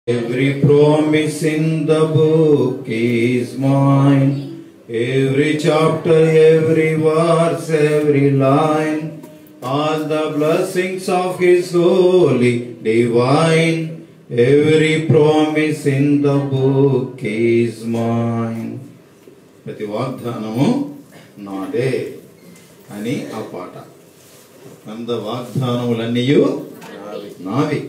Every promise in the book is mine. Every chapter, every verse, every line. All the blessings of His holy divine. Every promise in the book is mine. ప్రతి వాగ్దానము నాదే అని ఆ పాట అంద వాగ్దానములన్నీ నావి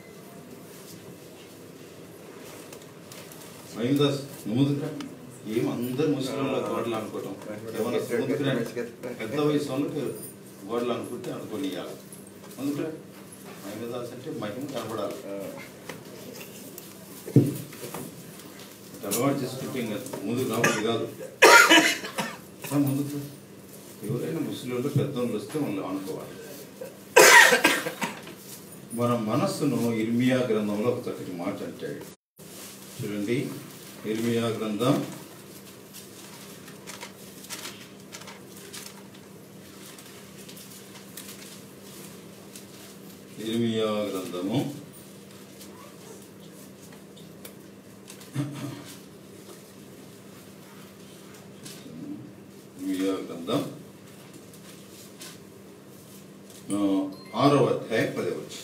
అయిందా ముందుగా ఏం అందరు ముసలిలో గోడలు అనుకోవటం ఏమన్నా ముందుకురా పెద్ద వయసు వాళ్ళకి గోడలు అనుకుంటే అనుకొని ఇవ్వాలి అందుకురా మహిమదాస్ అంటే మహిమ కనపడాలి ఇట్లా అలవాటు చేసుకుంటే ఇంకా ముందుకు రావాలి కాదు రా ముందుకు రా. ఎవరైనా ముసలి పెద్దోళ్ళు వస్తే వాళ్ళు అనుకోవాలి మన మనస్సును ఇర్మియా గ్రంథంలో ఒక చక్కటి మాట అంటాడు చూడండి ఇర్మియా గ్రంథం ఇర్మియా గ్రంథము ఇర్మియా గ్రంథం ఆ, ఆరవ అధ్యాయం పదవచ్చు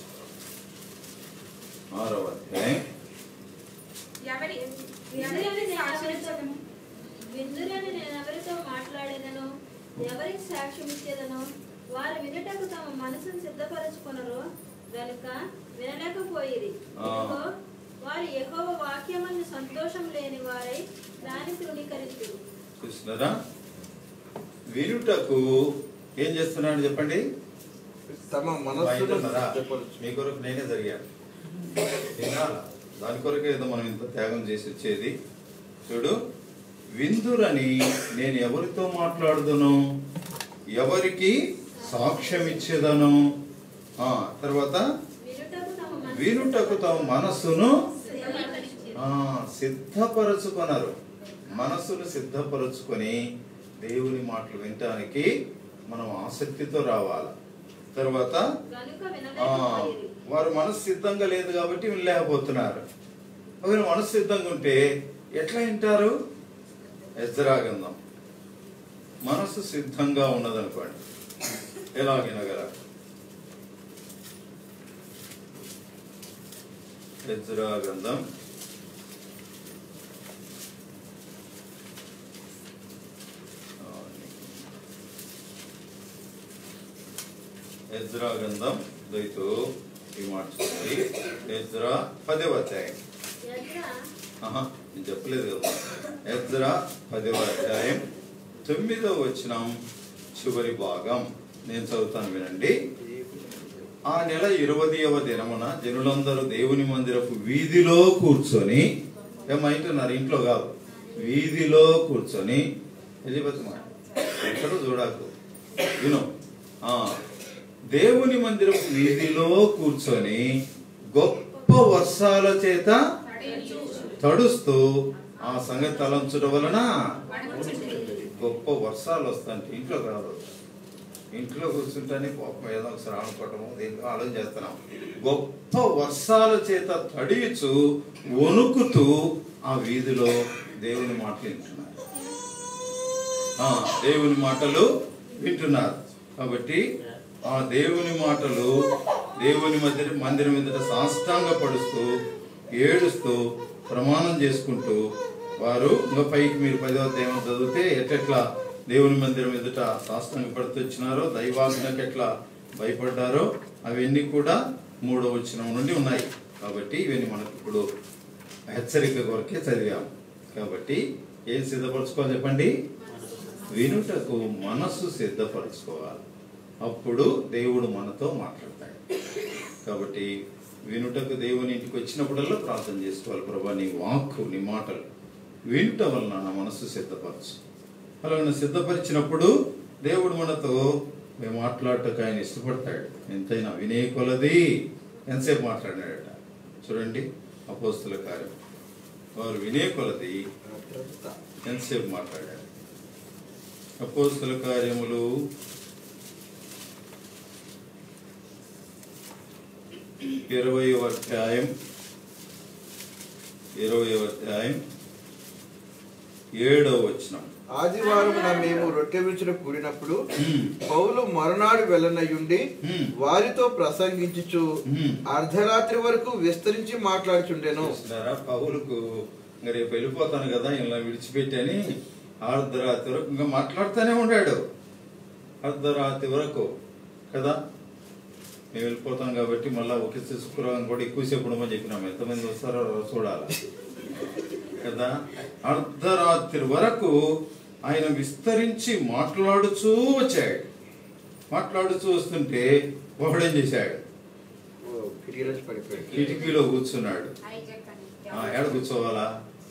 ఆరవ అధ్యాయం ఎవరి విందులని నేను ఎవరితో విందులని నేను ఎవరితో మాట్లాడేదను ఎవరికి సాక్ష్యం ఇచ్చేదను వారు వినుటకు తమ మనసును సిద్ధపరచుకొనరు గనుక వినలేకపోయిరి ఆ. ఇదిగో, వారు యెహోవ వాక్యమందు సంతోషం లేని వారై దాని తృణీకరించు చూస్తున్నారా వినుటకు ఏం చేస్తున్నాడు చెప్పండి తమ బయట మనస్సును ఉన్నారా? సిద్ధపరచు. మీ కొరకు నేనే జరిగాను వినాలా దాని కొరకే ఏదో మనం ఇంత త్యాగం చేసి వచ్చేది చూడు విందురని నేను ఎవరితో మాట్లాడుదును ఎవరికి సాక్ష్యం ఇచ్చేదను ఆ తర్వాత వినుటకు తమ మనసు వినుటకు తమ మనస్సును సిద్ధపరచు. ఆ, సిద్ధపరచుకున్నారు మనస్సును సిద్ధపరచుకొని దేవుని మాటలు వినటానికి మనం ఆసక్తితో రావాలి తర్వాత గనుక ఆ, వినలేకపోయిరి వారు మనసు సిద్ధంగా లేదు కాబట్టి వినలేకపోతున్నారు ఒకవేళ మనసు సిద్ధంగా ఉంటే ఎట్లా వింటారు ఎజ్రాగంధం మనసు సిద్ధంగా ఉన్నదనుకోండి ఎలా వినగల ఎజ్రాగంధం ఎజ్రా గ్రంథం దయతో ఈ మాట చూడండి ఎజ్రా పదవ అధ్యాయం ఎజ్రా ఆహా, నేను చెప్పలేదు కదా ఎజ్రా పదవ అధ్యాయం తొమ్మిదవ వచనం చివరి భాగం నేను చదువుతాను వినండి ఆ నెల ఇరవదవ దినమున జనులందరూ దేవుని మందిరపు వీధిలో కూర్చొని ఏమంటున్నారు ఇంట్లో కాదు వీధిలో కూర్చొని ఎలిజబెత్ మాట ఎక్కడ చూడకు విను ఆ దేవుని మందిరపు వీధిలో కూర్చొని గొప్ప వర్షాల చేత తడుస్తూ ఆ సంగతి తలంచడం వలన గొప్ప వర్షాలు వస్తాయి ఇంట్లో కాదు ఇంట్లో కూర్చుంటేనే పాపం ఏదో ఒకసారి ఆడుకోవటము దీంట్లో ఆలోచన చేస్తున్నాం గొప్ప వర్షాల చేత తడియుచు వణుకుతూ ఆ వీధిలో దేవుని మాటలు వింటున్నారు ఆ, దేవుని మాటలు వింటున్నారు కాబట్టి ఆ దేవుని మాటలు దేవుని మధ్య మందిరం ఎదుట సాష్టాంగ పడుస్తూ ఏడుస్తూ ప్రమాణం చేసుకుంటూ వారు ఇంకా పైకి మీరు పదవ దేవం చదివితే ఎట్లెట్లా దేవుని మందిరం ఎదుట సాష్టాంగ పడుతూ వచ్చినారో దైవాజ్ఞకు ఎట్లా భయపడ్డారో అవన్నీ కూడా మూడో వచనం నుండి ఉన్నాయి కాబట్టి ఇవన్నీ మనకు ఇప్పుడు హెచ్చరిక కొరకే చదివాము కాబట్టి ఏం సిద్ధపరచుకోవాలి చెప్పండి వినుటకు మనస్సు సిద్ధపరచుకోవాలి అప్పుడు దేవుడు మనతో మాట్లాడతాడు కాబట్టి వినుటకు దేవుని ఇంటికి వచ్చినప్పుడల్లా ప్రార్థన చేసుకోవాలి ప్రభా నీ వాక్కు నీ మాటలు వినుట వలన నా మనస్సు సిద్ధపరచు అలా సిద్ధపరిచినప్పుడు దేవుడు మనతో మేము మాట్లాడటకు ఆయన ఇష్టపడతాడు ఎంతైనా వినే కొలది ఎంతసేపు మాట్లాడాడట చూడండి అపోస్తుల కార్యం వారు వినే కొలది ఎంతసేపు మాట్లాడాడు అపోస్తుల కార్యములు ఇరవై అధ్యాయం ఇరవై అధ్యాయం ఏడవ వచనం ఆదివారం మేము రొట్టె విరుచులు కూడినప్పుడు హ్మ్. పౌలు మరునాడు వెళ్ళనయ్యుండి హ్మ్. వారితో ప్రసంగించుచు హ్మ్. అర్ధరాత్రి వరకు విస్తరించి మాట్లాడుచుండెను చూస్తున్నారా పౌలుకు ఇంకా రేపు వెళ్ళిపోతాను కదా ఇలా విడిచిపెట్టని అర్ధరాత్రి వరకు ఇంకా మాట్లాడుతూనే ఉన్నాడు అర్ధరాత్రి వరకు కదా మేము వెళ్ళిపోతాం కాబట్టి మళ్ళీ ఒకే శుక్రవారం కూడా ఎక్కువసేపు ఉండమని చెప్పినాము ఎంతమంది వస్తారో చూడాలి కదా అర్ధరాత్రి వరకు ఆయన విస్తరించి మాట్లాడుచూ వచ్చాడు మాట్లాడుచూ వస్తుంటే వాడేం చేశాడు ఓ, కిటికీలోంచి పడిపోయాడు కిటికీలో కూర్చున్నాడు ఐజాక్ అని. ఆ, ఎక్కడ కూర్చోవాలా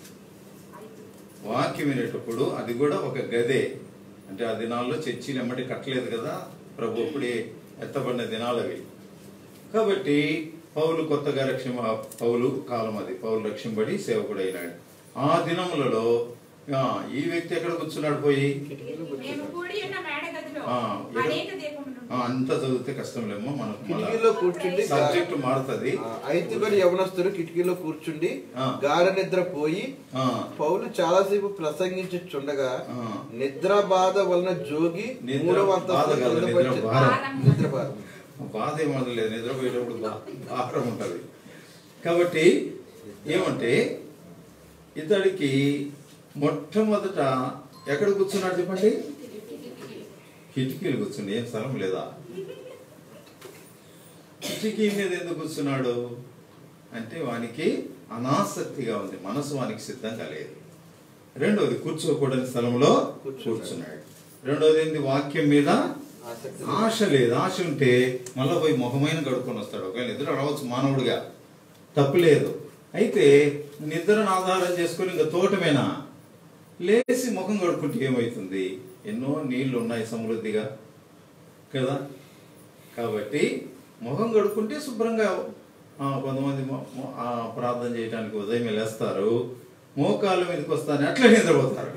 వాక్యం వినేటప్పుడు అది కూడా ఒక గదే అంటే ఆ దినాల్లో చర్చిలు ఎమ్మటి కట్టలేదు కదా ప్రభు అప్పుడే ఎత్తబడిన దినాలు అవి కాబట్టి పౌలు కొత్తగా రక్షణ పౌలు కాలం అది పౌలు రక్షింపడి సేవకుడు అయినాడు ఆ దినములలో ఆ, ఈ వ్యక్తి ఎక్కడ కూర్చున్నాడు పోయి మేము కూడి ఉన్న మేడ గదిలో ఆ, ఎక్కడ- అనేక దీపములు ఆ, అంతా చదివితే కష్టంలేమో మనకు కిటికీలో కూర్చుండి సబ్జెక్ట్ మారుతుంది ఆ, ఐదుగురు యవనస్తులు కిటికీలో కూర్చుండి ఆ. గాఢ నిద్ర పోయి ఆ, పౌలు చాలాసేపు ప్రసంగించుచుండగా ఆ. నిద్ర బాధ వలన జోగి నిద్ర మూడవ బాధ అంతస్తు కాదు, కింద నిద్ర పడిచె- భారం. నిద్ర భారం బాధ ఏమన్నది లేదు నిద్రపోయేటప్పుడు బా- భారం ఉంటుంది కాబట్టి ఏమంటే ఇతడికి మొట్టమొదట ఎక్కడ కూర్చున్నాడు చెప్పండి కిటికీలు కూర్చుండి ఏం స్థలం లేదా కిటికీ మీద ఎందుకు కూర్చున్నాడు అంటే వానికి అనాసక్తిగా ఉంది మనసు వానికి సిద్ధంగా లేదు రెండోది కూర్చోకూడని స్థలంలో కూర్చున్నాడు రెండోది ఏంది వాక్యం మీద ఆసక్తి ఆశ లేదు ఆశ ఉంటే మళ్ళీ పోయి ముఖమైన గడుపుకొని వస్తాడు ఒకవేళ నిద్ర రావచ్చు మానవుడిగా తప్పు లేదు అయితే నిద్రను ఆధారం చేసుకొని ఇంకా తోటమేనా లేచి ముఖం కడుక్కుంటే ఏమవుతుంది ఎన్నో నీళ్లు ఉన్నాయి సమృద్ధిగా కదా కాబట్టి ముఖం కడుక్కుంటే శుభ్రంగా ఆ, కొంతమంది మొ- మొ- ఆ, ప్రార్థన చేయడానికి ఉదయం లేస్తారు మోకాళ్ళ మీదకి వస్తానే అట్లే నిద్రపోతారు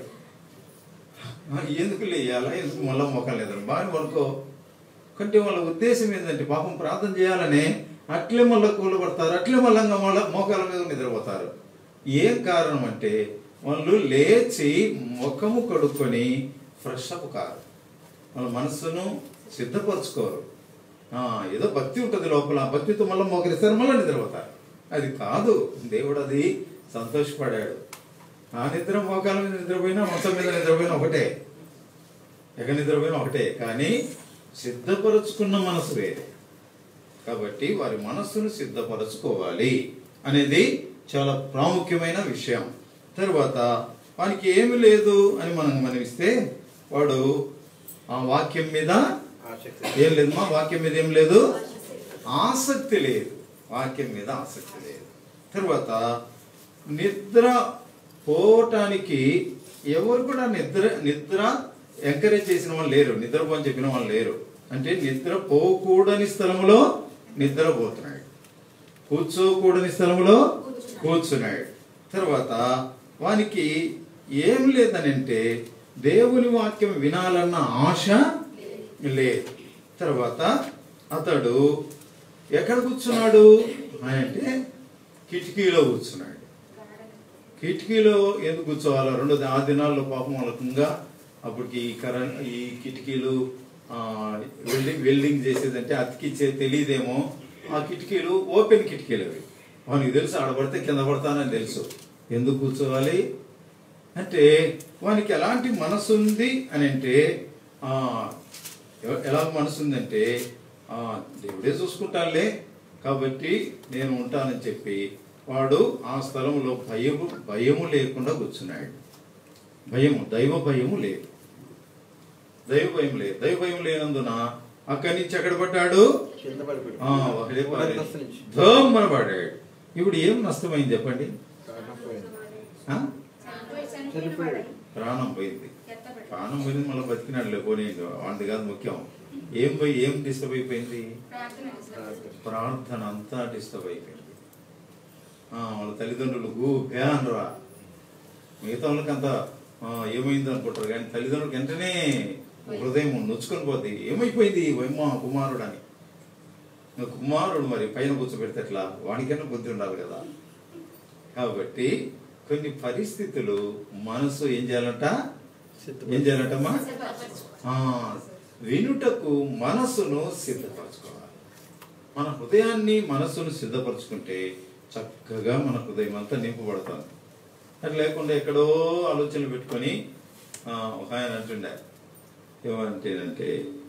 ఆ, ఎందుకు లేయాలా ఎందుకు మళ్ళా మొక్కలు నిద్ర బాగా వనుకో కంటే వాళ్ళ ఉద్దేశం ఏంటంటే పాపం ప్రార్థన చేయాలనే అట్లే మళ్ళీ కూలబడతారు అట్లే మళ్ళా మళ్ళీ మోకాల మీద నిద్రపోతారు ఏం కారణం అంటే వాళ్ళు లేచి ముఖము కడుక్కొని ఫ్రెష్ అప్ కారు వాళ్ళ మనస్సును సిద్ధపరచుకోరు ఆ, ఏదో భక్తి ఉంటుంది లోపల ఆ భక్తితో మళ్ళీ మోకరిస్తారు మళ్ళీ నిద్రపోతారు అది కాదు దేవుడు అది సంతోషపడాడు ఆ నిద్ర మోకాల మీద నిద్రపోయినా మొత్తం మీద నిద్రపోయినా ఒకటే ఎక్కడ నిద్రపోయినా ఒకటే కానీ సిద్ధపరచుకున్న మనసు వేరే కాబట్టి వారి మనస్సును సిద్ధపరచుకోవాలి అనేది చాలా ప్రాముఖ్యమైన విషయం తర్వాత వానికి ఏమి లేదు అని మనం మనమిస్తే వాడు ఆ వాక్యం మీద ఆసక్తి ఏం లేదు మా వాక్యం మీద ఏం లేదు ఆసక్తి లేదు వాక్యం మీద ఆసక్తి లేదు తర్వాత నిద్ర పోవటానికి ఎవరు కూడా నిద్ర నిద్ర ఎంకరేజ్ చేసిన వాళ్ళు లేరు నిద్రపోని చెప్పిన వాళ్ళు లేరు అంటే నిద్ర పోకూడని స్థలంలో నిద్రపోతున్నాడు కూర్చోకూడని స్థలంలో కూర్చున్నాడు తర్వాత వానికి ఏం లేదని అంటే దేవుని వాక్యం వినాలన్న ఆశ లేదు తర్వాత అతడు ఎక్కడ కూర్చున్నాడు అని అంటే కిటికీలో కూర్చున్నాడు కిటికీలో ఎందుకు కూర్చోవాలా రెండోది ఆ దినాల్లో పాపం వాళ్ళకంగా అప్పటికి ఈ కరెంట్ ఈ కిటికీలు ఆ, వెల్డింగ్ వెల్డింగ్ చేసేదంటే అతికిచ్చే తెలియదేమో ఆ కిటికీలు ఓపెన్ కిటికీలు అవి వానికి తెలుసు ఆడబడితే కింద పడతానని తెలుసు ఎందుకు కూర్చోవాలి అంటే వానికి ఎలాంటి మనసు ఉంది అని అంటే ఆ, ఎ- ఎలా మనసు ఉందంటే ఆ, దేవుడే చూసుకుంటానులే కాబట్టి నేను ఉంటానని చెప్పి వాడు ఆ స్థలంలో భయము భయము లేకుండా కూర్చున్నాడు భయము దైవ భయము లేదు దైవ భయం లేదు దైవ భయం లేనందున అక్కడి నుంచి ఎక్కడ పడ్డాడు కింద పడిపోయాడు ఆ, ఒకడే మూడో పారే. అంతస్తు నుంచి ధోమ్మన పడ్డాడు ఇప్పుడు ఏం నష్టమైంది చెప్పండి ప్రాణం పోయింది. ఆ? చనిపోయాడు. ప్రాణం పోయింది ఎత్తబడి. ప్రాణం పోయింది మళ్ళీ బతికినాడు లేకపోయి వాడిది కాదు ముఖ్యం ఏం పోయి ఏం డిస్టర్బ్ అయిపోయింది ప్రార్థన చేస్తారు. ప్రార్థన అంతా డిస్టర్బ్ అయిపోయింది ఆ, వాళ్ళ తల్లిదండ్రులు గూ భయానరా మిగతా వాళ్ళకి అంతా ఆ, ఏమైంది అనుకుంటారు కానీ తల్లిదండ్రులకు వెంటనే హృదయం నొచ్చుకొని పోద్ది ఏమైపోయింది వైమ్మ కుమారుడు అని ఇంకా కుమారుడు మరి పైన కూర్చోబెడితే ఎట్లా వాడికైనా బుద్ధి ఉండాలి కదా కాబట్టి కొన్ని పరిస్థితులు మనసు ఏం చేయాలంట ఏం చేయాలంటమ్మా ఆ, వినుటకు మనసును సిద్ధపరచుకోవాలి మన హృదయాన్ని మనసును సిద్ధపరచుకుంటే చక్కగా మన హృదయం అంతా నింపబడుతుంది అది లేకుండా ఎక్కడో ఆలోచనలు పెట్టుకొని ఆ, ఒక ఆయన అంటుండే ఏమంటేనంటే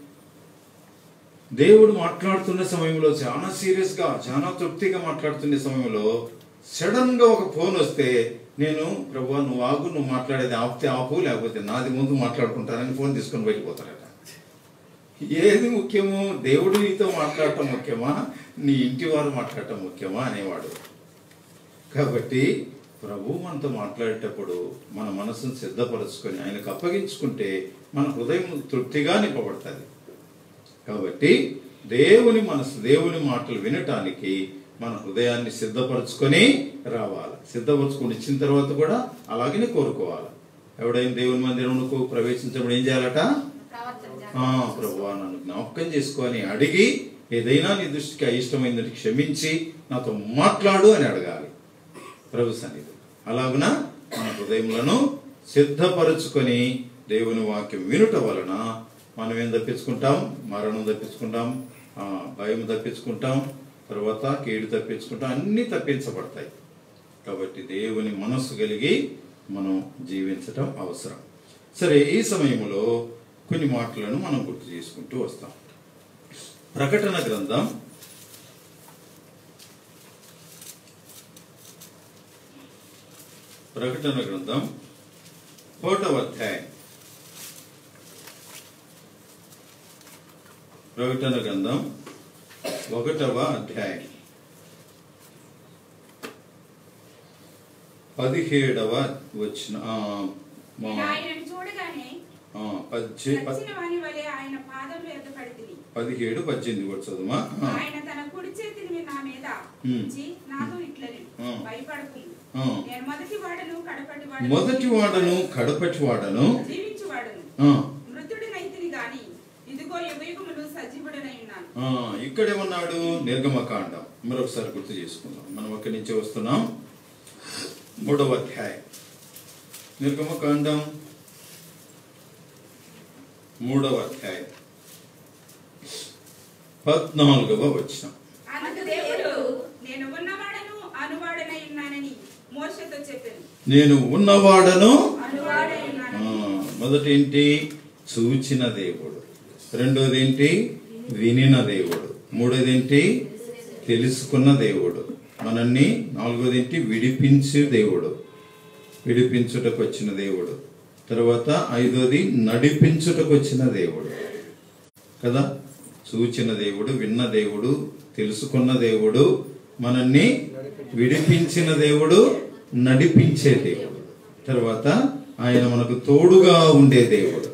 దేవుడు మాట్లాడుతున్న సమయంలో చాలా సీరియస్ గా చాలా తృప్తిగా మాట్లాడుతున్న సమయంలో సడన్ గా ఒక ఫోన్ వస్తే నేను ప్రభు నువ్వు ఆగు నువ్వు మాట్లాడేది ఆపితే ఆపు లేకపోతే నాది ముందు మాట్లాడుకుంటానని ఫోన్ తీసుకొని వెళ్ళిపోతారట ఏది ముఖ్యము దేవుడు నీతో మాట్లాడటం ముఖ్యమా నీ ఇంటి వారు మాట్లాడటం ముఖ్యమా అనేవాడు కాబట్టి ప్రభు మనతో మాట్లాడేటప్పుడు మన మనసును సిద్ధపరచుకొని ఆయనకు అప్పగించుకుంటే మన హృదయం తృప్తిగా నింపబడుతుంది కాబట్టి దేవుని మనసు దేవుని మాటలు వినటానికి మన హృదయాన్ని సిద్ధపరచుకొని రావాలి సిద్ధపరచుకొని ఇచ్చిన తర్వాత కూడా అలాగనే కోరుకోవాలి ఎవడైనా దేవుని మందిరంకు ప్రవేశించడం ఏం చేయాలట ఆ, ప్రభువా నన్ను జ్ఞాపకం చేసుకొని అడిగి ఏదైనా నీ దృష్టికి అయిష్టమైందని క్షమించి నాతో మాట్లాడు అని అడగాలి ప్రభు సన్నిధి అలాగున మన హృదయములను సిద్ధపరచుకొని దేవుని వాక్యం వినుట వలన మనం ఏం తప్పించుకుంటాం మరణం తప్పించుకుంటాం ఆ, భయం తప్పించుకుంటాం తర్వాత కీడు తప్పించుకుంటాం అన్ని తప్పించబడతాయి కాబట్టి దేవుని మనస్సు కలిగి మనం జీవించటం అవసరం సరే ఈ సమయంలో కొన్ని మాటలను మనం గుర్తు చేసుకుంటూ వస్తాం ప్రకటన గ్రంథం ప్రకటన గ్రంథం ఒకటవ అధ్యాయం ప్రకటన గ్రంథం ఒకటవ అధ్యాయం పదిహేడవ వచ్చిన ఆ, మా నేను ఆయనను చూడగానే ఆ, పద్దె- ప- చచ్చిన వాని వలె ఆయన పాదం మీద పడితిని పదిహేడు పద్దెనిమిది కూడా చదువుమా ఆ, ఆయన తన కుడి చేతిని నా మీద హ్మ్. ఉంచి నాతో ఇట్లని ఆ. భయపడకు ఆ. నేను మొదటి వాడను కడపటి వాడను మొదటి వాడను కడపటి వాడను జీవించు వాడను ఆ, మృతుడినైతిని గాని ఇదిగో యుగయుగములు సజీవుడనై ఉన్నాను ఆ, ఇక్కడేమన్నాడు నిర్గమకాండం మరొకసారి గుర్తు చేసుకుందాం మనం అక్కడి నుంచి వస్తున్నాం మూడవ అధ్యాయం నిర్గమకాండం మూడవ అధ్యాయం పద్నాలుగవ వచ్చిన అందుకు దేవుడు నేను ఉన్నవాడను అనువాడనై ఉన్నానని మోషతో చెప్పాను నేను ఉన్నవాడను అనువాడై ఆ, ఉన్నానని మొదటి ఏంటి చూచిన దేవుడు రెండోది ఏంటి వినిన దేవుడు మూడోది ఏంటి తెలుసుకున్న దేవుడు మనల్ని నాలుగోది ఏంటి విడిపించే దేవుడు విడిపించుటకు వచ్చిన దేవుడు తర్వాత ఐదోది నడిపించుటకు వచ్చిన దేవుడు కదా చూచిన దేవుడు విన్న దేవుడు తెలుసుకున్న దేవుడు మనల్ని విడిపించిన దేవుడు నడిపించే దేవుడు తర్వాత ఆయన మనకు తోడుగా ఉండే దేవుడు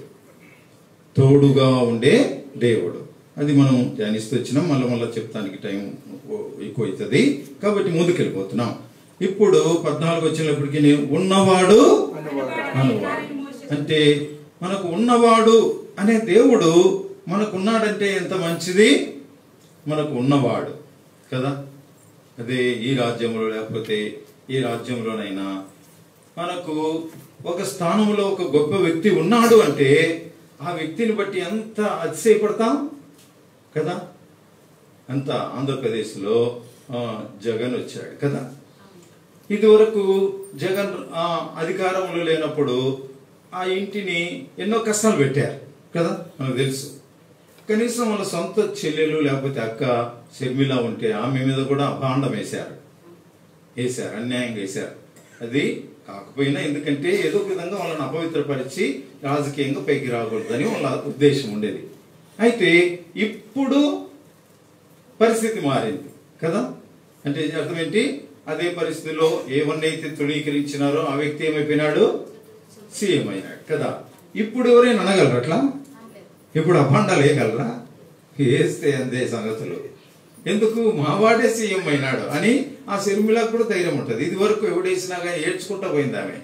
తోడుగా ఉండే దేవుడు అది మనం ధ్యానిస్తూ వచ్చినాం మళ్ళీ మళ్ళీ చెప్తానికి టైం ఎక్కువ అవుతుంది కాబట్టి ముందుకెళ్ళిపోతున్నాం ఇప్పుడు పద్నాలుగు వచ్చినప్పటికీ నేను ఉన్నవాడు అనువాడు అంటే మనకు ఉన్నవాడు అనే దేవుడు మనకు ఉన్నాడంటే ఎంత మంచిది మనకు ఉన్నవాడు కదా అదే ఈ రాజ్యంలో లేకపోతే ఈ రాజ్యంలోనైనా మనకు ఒక స్థానంలో ఒక గొప్ప వ్యక్తి ఉన్నాడు అంటే ఆ వ్యక్తిని బట్టి ఎంత అతిశయపడతాం కదా అంత ఆంధ్రప్రదేశ్లో ఆ, జగన్ వచ్చాడు కదా ఇదివరకు జగన్ ఆ, అధికారంలో లేనప్పుడు ఆ ఇంటిని ఎన్నో కష్టాలు పెట్టారు కదా మనకు తెలుసు కనీసం వాళ్ళ సొంత చెల్లెలు లేకపోతే అక్క షర్మిల ఉంటే ఆమె మీద కూడా అభాండం వేశారు వేశారు అన్యాయంగా వేశారు అది కాకపోయినా ఎందుకంటే ఏదో ఒక విధంగా వాళ్ళని అపవిత్రపరిచి రాజకీయంగా పైకి రాకూడదని వాళ్ళ ఉద్దేశం ఉండేది అయితే ఇప్పుడు పరిస్థితి మారింది కదా అంటే అర్థం ఏంటి అదే పరిస్థితిలో ఏవన్నైతే తృణీకరించినారో ఆ వ్యక్తి ఏమైపోయినాడు సీఎం అయినాడు కదా ఇప్పుడు ఎవరైనా అనగలరు అట్లా ఇప్పుడు అభాండాలు వేయగలరా వేస్తే అంతే సంగతులు ఎందుకు మావాడే సీఎం అయినాడు అని ఆ శర్మిలకు కూడా ధైర్యం ఉంటుంది ఇది వరకు ఎవడేసినా కానీ ఏడ్చుకుంటా పోయింది ఆమె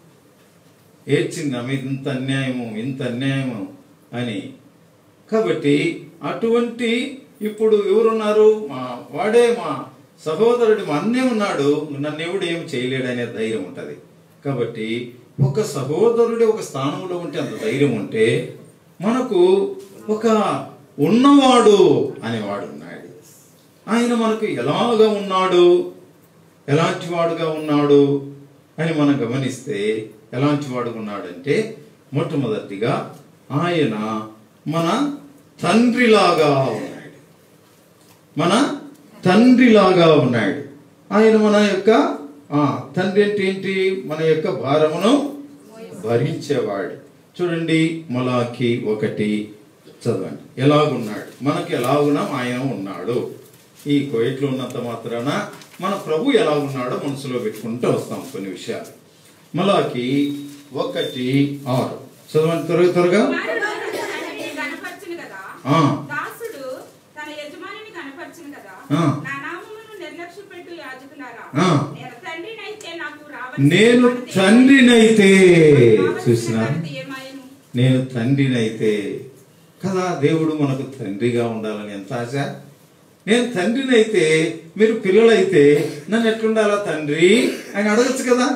ఏడ్చింది ఆమె ఇంత అన్యాయము ఇంత అన్యాయము అని కాబట్టి అటువంటి ఇప్పుడు ఎవరున్నారు మా వాడే మా సహోదరుడు అన్నే ఉన్నాడు నన్ను ఎవడు ఏం చేయలేడనే ధైర్యం ఉంటుంది కాబట్టి ఒక సహోదరుడి ఒక స్థానంలో ఉంటే అంత ధైర్యం ఉంటే మనకు ఒక ఉన్నవాడు అనేవాడు ఉన్నాడు ఆయన మనకు ఎలాగా ఉన్నాడు ఎలాంటి వాడుగా ఉన్నాడు అని మనం గమనిస్తే ఎలాంటి వాడుగా ఉన్నాడంటే మొట్టమొదటిగా ఆయన మన తండ్రిలాగా ఉన్నాడు మన తండ్రిలాగా ఉన్నాడు ఆయన మన యొక్క ఆ, తండ్రి అంటే ఏంటి మన యొక్క భారమును భరించేవాడు చూడండి మలాకి ఒకటి చదవండి ఎలాగున్నాడు మనకి ఎలాగున్నాం ఆయన ఉన్నాడు ఈ కోయిట్లో ఉన్నంత మాత్రాన మన ప్రభు ఎలా ఉన్నాడో మనసులో పెట్టుకుంటూ వస్తాం కొన్ని విషయాలు మలాకి ఒకటి ఆరు చదవండి త్వరగా త్వరగా కుమారుడు తనని కనపరచును కదా ఆ. దాసుడు తన యజమానిని కనపరచును కదా ఆ. నా నామమును నిర్లక్ష్య పెట్టు యాజకులారా ఆ. నేను తండ్రినైతే నాకు రావలసిన నేను ఘనత తండ్రినైతే రావలసిన చూసిన ఘనత ఏమాయను? నేను తండ్రినైతే కదా దేవుడు మనకు తండ్రిగా ఉండాలని ఎంత ఆశ నేను తండ్రినైతే మీరు పిల్లలైతే నన్ను ఎట్లుండాలా తండ్రి ఆయన అడగచ్చు కదా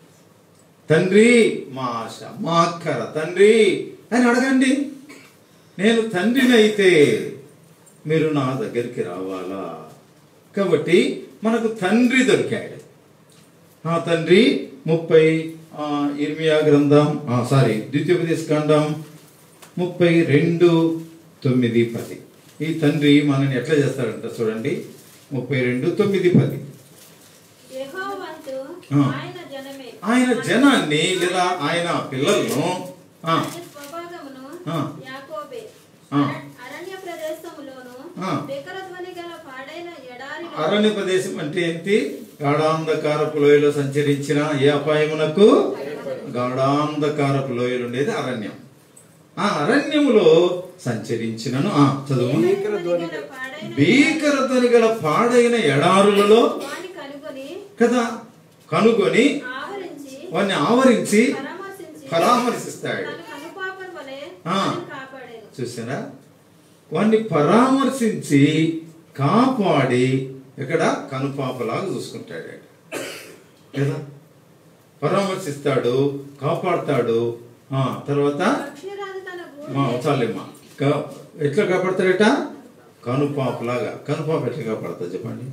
తండ్రి మా ఆశ మా అక్కర తండ్రి అని అడగండి నేను తండ్రినైతే మీరు నా దగ్గరికి రావాలా కాబట్టి మనకు తండ్రి దొరికాడు ఆ తండ్రి ముప్పై ఆ, ఇర్మియా గ్రంథం ఆ, సారీ ద్వితీయోపదేశ కాండం ముప్పై రెండు తొమ్మిది పది ఈ తండ్రి మనని ఎట్లా చేస్తాడంట చూడండి ముప్పై రెండు తొమ్మిది పది యెహోవంతు ఆ. ఆయన జనమే ఆయన జనాన్ని లేదా ఆయన పిల్లలను ఆ, ఆయన స్వభాగమును ఆ. యాకోబే ఆ. అర- అరణ్య ప్రదేశములోను ఆ. బికరధ్వని గల పాడైన ఎడారిలో అరణ్య ప్రదేశం అంటే ఏంటి గాఢాంధకారపు లోయలో సంచరించిన ఏ అపాయమునకు గాఢాంధకారపు లోయలు ఉండేది అరణ్యం ఆ అరణ్యములో సంచరించినను ఆ చదువు బికరధ్వని గల పాడైన భీకరతని గల పాడైన ఎడారులలో వాని కనుగొని కదా కనుగొని ఆవరించి వాడిని ఆవరించి పరామర్శించి పరామర్శిస్తాడు తన కనుపాపం వలె ఆ. వానిని కాపాడాను చూసారా వాడిని పరామర్శించి కాపాడి ఇక్కడ కనుపాపలాగా చూసుకుంటాడు ఆయన. కదా పరామర్శిస్తాడు కాపాడతాడు ఆ తర్వాత పక్షిరాజు తన మా గూడు చాలేమ్మా కా- ఎట్లా కాపాడతాడట కనుపాపలాగా కనుపాప ఎట్లా కాపాడతా చెప్పండి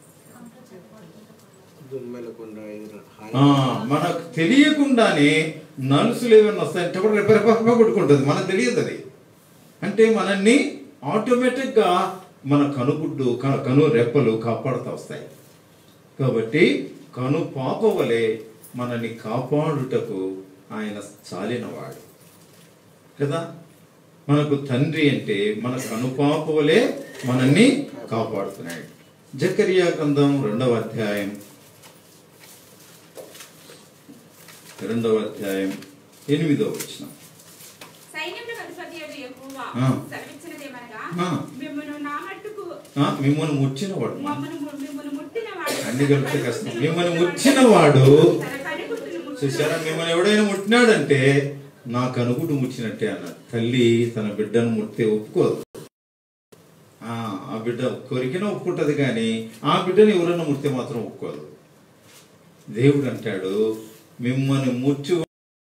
దుమ్మెలకుండా ఎదురు హాని ఆ, మనకు తెలియకుండానే నలుసులు ఏమైనా వస్తాయంటే కూడా రెప్ప రెప్ప రెప్ప కొట్టుకుంటుంది మనకు తెలియదు అది అంటే మనల్ని ఆటోమేటిక్గా మన కనుగుడ్డు క- కను రెప్పలు కాపాడుతూ వస్తాయి కాబట్టి కను పాప వలె మనల్ని కాపాడుటకు ఆయన చాలినవాడు కదా మనకు తండ్రి అంటే మన కనుపాప వలె మనల్ని కాపాడుతున్నాడు జకరియా గ్రంథం రెండవ అధ్యాయం రెండవ అధ్యాయం ఎనిమిదవ వచ్చిన సైన్యములకు అధిపతి అయిన యెహోవా ఆ. సెలవిచ్చినదేమనగా ఆ. మిమ్మల్ని నా మట్టుకు మిమ్మల్ని ముచ్చినవాడు మమ్మను మిమ్మల్ని ముట్టిన వాడు అన్ని కలిపితే కష్టం మిమ్మల్ని ముచ్చినవాడు తన కనుగుడ్డును ముట్టును. చూసారా మిమ్మల్ని ఎవడైనా ముట్టినాడంటే నా కనుగుడు ముచ్చినట్టే అన్న తల్లి తన బిడ్డను ముట్టితే ఒప్పుకోదు ఆ ఆ బిడ్డ కొరికినా ఒప్పుకుంటది కానీ ఆ బిడ్డను ఎవరైనా ముట్టితే మాత్రం ఒప్పుకోదు దేవుడు అంటాడు మిమ్మల్ని ముచ్చు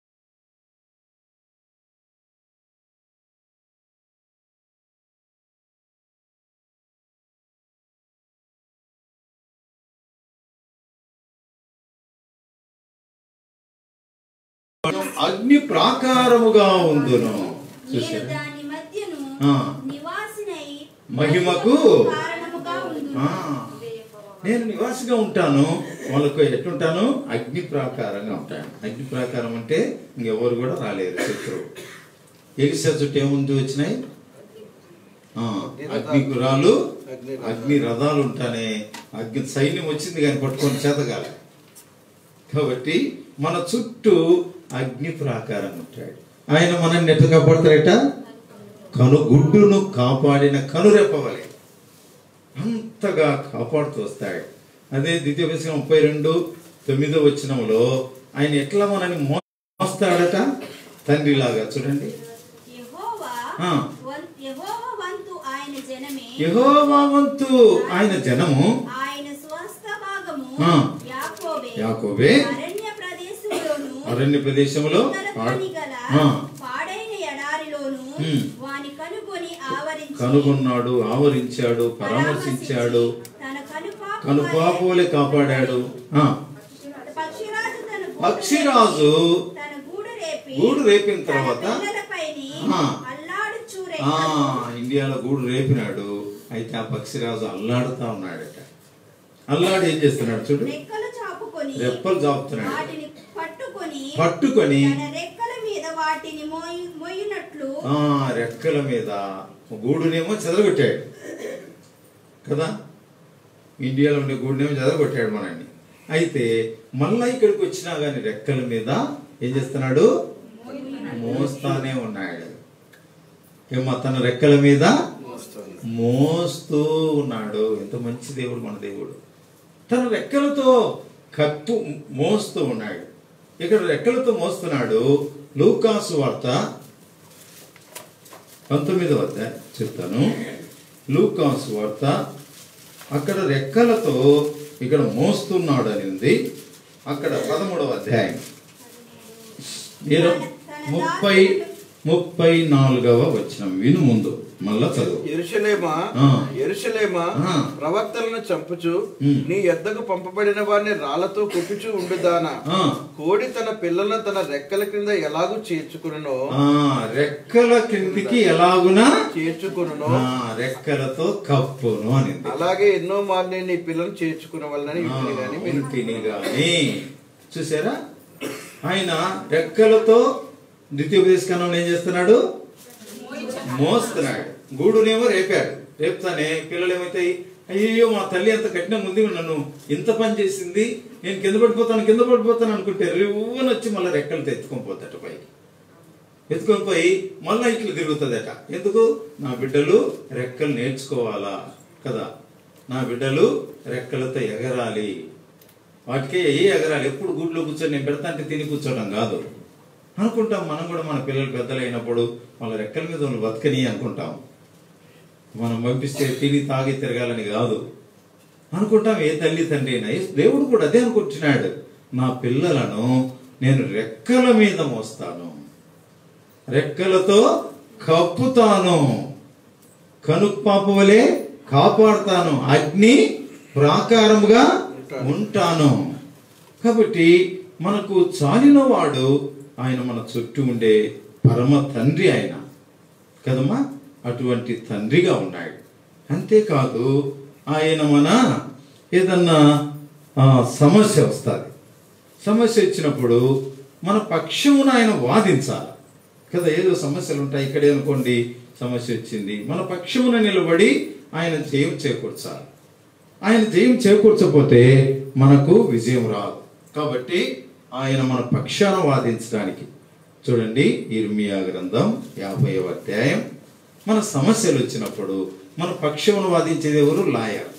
అగ్ని ప్రాకారముగా ఉందును నేను చూసారా దాని మధ్యను ఆ. నివాసినై మహిమకు కారణముగా ఉందును. ఆ, నేను నివాసిగా ఉంటాను వాళ్ళకు ఎట్లుంటాను అగ్ని ప్రాకారంగా ఉంటాను అగ్ని ప్రాకారం అంటే ఇంకెవరు కూడా రాలేరు శత్రువు ఎలిసా చుట్టూ ఏముంది వచ్చినాయి ఆ, అగ్ని గురాలు అగ్ని రథాలు ఉంటానే అగ్ని సైన్యం వచ్చింది కానీ పట్టుకొని చేతగాల కాబట్టి మన చుట్టూ అగ్ని ప్రాకారం ఉంటాడు ఆయన మనల్ని ఎట్లా కాపాడతాడట కనుగుడ్డును కాపాడిన కనురెప్పవలే అంతగా కాపాడుతూ వస్తాడు అదే ద్వితీయ పుస్తకం ముప్పై రెండు తొమ్మిదో వచ్చినములో ఆయన ఎట్లా మనల్ని మోస్తాడట తండ్రిలాగా చూడండి యెహోవా ఆ. వం- యెహోవా వంతు ఆయన జనమే యెహోవా వంతు ఆయన జనము ఆయన స్వ ఆ. యాకోబే యాకోబే అరణ్య ప్రదేశంలోను అరణ్య ప్రదేశంలో ఉత్తరధ్వని గల ఆ, పాడైన ఎడారిలోను హ్మ్. వాని కనుగొని ఆవరించి కనుగొన్నాడు ఆవరించాడు పరామర్శించాడు తన కనుపాపు కనుపాపోలే కాపాడాడు ఆ, పక్షిరాజు తన గూడు పక్షిరాజు రేపి, తన గూడు రేపి గూడు రేపిన తన తర్వాత పిల్లలపైని ఆ. అల్లాడుచు ఆ రెక్కలు ఇండియాలో గూడు రేపినాడు అయితే ఆ పక్షిరాజు అల్లాడుతా ఉన్నాడట అల్లాడు ఏం చేస్తున్నాడు చూడు రెక్కలు చాపుకొని రెప్పలు చాపుతున్నాడు వాటిని పట్టుకొని పట్టుకొని తన రెక్కల మీద వాటిని మోయి మోయినట్లు ఆ రెక్కల మీద గూడునేమో చెదరగొట్టాడు కదా ఇండియాలో ఉండే గూడునేమో చెదరగొట్టాడు మనల్ని అయితే మళ్ళా ఇక్కడికి వచ్చినా గాని రెక్కల మీద ఏం చేస్తున్నాడు మోస్తానే ఉన్నాడు ఏమో తన రెక్కల మీద మోస్తాను మోస్తూ ఉన్నాడు ఎంత మంచి దేవుడు మన దేవుడు తన రెక్కలతో కప్పు మోస్తూ ఉన్నాడు ఇక్కడ రెక్కలతో మోస్తున్నాడు లూకాసు వార్త పంతొమ్మిదవ అధ్యాయం చెప్తాను లూకాసు వార్త అక్కడ రెక్కలతో ఇక్కడ మోస్తున్నాడు అని ఉంది అక్కడ పదమూడవ అధ్యాయం మీరు ముప్పై ముప్పై నాలుగవ వచ్చిన విను ముందు మళ్ళా చదువు ఎరుషలేమా ఆ. ఎరుషలేమా ఆ. ప్రవక్తలను చంపుచు ఉమ్. నీ ఎద్దకు పంపబడిన వారిని రాళ్లతో కుట్టుచు ఉండుదానా ఆ, కోడి తన పిల్లలను తన రెక్కల క్రింద ఎలాగూ చేర్చుకునో ఆ, రెక్కల కిందికి ఎలాగునా చేర్చుకును ఆ, రెక్కలతో కప్పును అని అలాగే ఎన్నో మార్లు నేను నీ పిల్లలను చేర్చుకున్న వాళ్ళని ఇంటిని గాని మీరు ఇంటిని గాని చూసారా ఆయన రెక్కలతో ద్వితీయోపదేశకరణంలో ఏం చేస్తున్నాడు మోస్తున్నాడు గూడునేమో రేపాడు రేపుతానే పిల్లలు ఏమైతాయి అయ్యో మా తల్లి అంత కఠినంగా ఉంది నన్ను ఇంత పని చేసింది నేను కింద పడిపోతాను కింద పడిపోతాను అనుకుంటే రివ్వున వచ్చి మళ్ళీ రెక్కలతో ఎత్తుకొని పోతాట పైకి ఎత్తుకొని పోయి మళ్ళా ఇట్లా తిరుగుతుందట ఎందుకు నా బిడ్డలు రెక్కలు నేర్చుకోవాలా కదా నా బిడ్డలు రెక్కలతో ఎగరాలి వాటికే ఏ ఎగరాలి ఎప్పుడు గూట్లో కూర్చొని నేను పెడతా అంటే తిని కూర్చోవడం కాదు అనుకుంటాం మనం కూడా మన పిల్లలు పెద్దలైనప్పుడు వాళ్ళ రెక్కల మీద వాళ్ళు బతకని అనుకుంటాం మనం పంపిస్తే తిని తాగి తిరగాలని కాదు అనుకుంటాం ఏ తల్లి తండ్రి అయినా ఏ దేవుడు కూడా అదే అనుకుంటున్నాడు నా పిల్లలను నేను రెక్కల మీద మోస్తాను రెక్కలతో కప్పుతాను కనుపాపు వలె కాపాడుతాను అగ్ని ప్రాకారముగా ఉంటాను కాబట్టి మనకు చాలిన వాడు ఆయన మన చుట్టూ ఉండే పరమ తండ్రి ఆయన కదమ్మా అటువంటి తండ్రిగా ఉన్నాడు అంతేకాదు ఆయన మన ఏదన్నా ఆ, సమస్య వస్తుంది సమస్య వచ్చినప్పుడు మన పక్షమున ఆయన వాదించాలి కదా ఏదో సమస్యలు ఉంటాయి ఇక్కడే అనుకోండి సమస్య వచ్చింది మన పక్షమున నిలబడి ఆయన జయం చేకూర్చాలి ఆయన జయం చేకూర్చకపోతే మనకు విజయం రాదు కాబట్టి ఆయన మన పక్షాన వాదించడానికి చూడండి ఇర్మియా గ్రంథం యాభై అధ్యాయం మన సమస్యలు వచ్చినప్పుడు మన పక్షమును వాదించేది ఎవరు లాయర్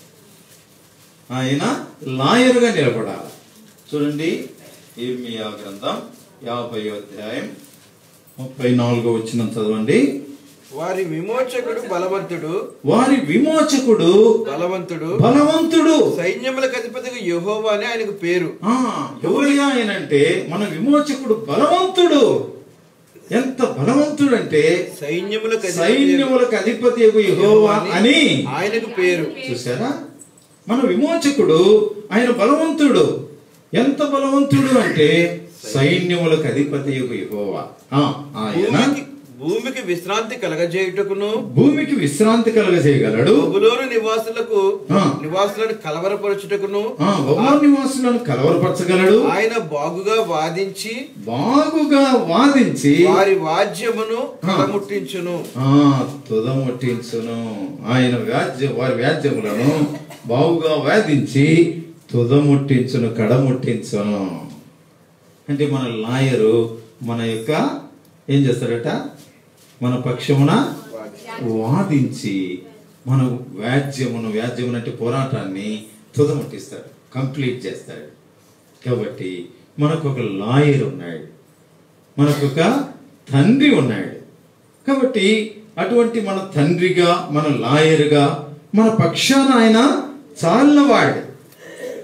ఆయన లాయర్గా నిలబడాలి చూడండి ఇర్మియా గ్రంథం యాభై అధ్యాయం ముప్పై నాలుగో వచ్చిన చదవండి వారి విమోచకుడు బలవంతుడు వారి విమోచకుడు బలవంతుడు బలవంతుడు సైన్యములకు అధిపతికి యెహోవా అని ఆయనకు పేరు ఆ ఎవరయ్యా ఆయన అంటే మన విమోచకుడు బలవంతుడు ఎంత బలవంతుడు అంటే సైన్యములకు అధిపతి సైన్యములకు అధిపతి యెహోవా అని ఆయనకు పేరు చూసారా మన విమోచకుడు ఆయన బలవంతుడు ఎంత బలవంతుడు అంటే సైన్యములకు అధిపతి యెహోవా ఆ, ఆయన భూమికి భూమికి విశ్రాంతి కలగజేయుటకును భూమికి విశ్రాంతి కలగజేయగలడు బబులోను నివాసులకు ఆ. నివాసులను కలవరపరచుటకును ఆ బహుమా నివాసులను కలవరపరచగలడు ఆయన బాగుగా వాదించి బాగుగా వాదించి వారి వాద్యమును కలముట్టించును ఆ తుదముట్టించును ఆయన వ్యాజ్య వారి వ్యాజ్యములను బావుగా వాదించి తుదముట్టించును కడముట్టించును అంటే మన లాయరు మన యొక్క ఏం చేస్తాడట మన పక్షమున వాదించి మన వ్యాజ్యమును వ్యాజ్యమును అంటే పోరాటాన్ని తుదముట్టిస్తాడు కంప్లీట్ చేస్తాడు కాబట్టి మనకు ఒక లాయర్ ఉన్నాడు మనకు ఒక తండ్రి ఉన్నాడు కాబట్టి అటువంటి మన తండ్రిగా మన లాయర్గా మన పక్షాన ఆయన చాలినవాడు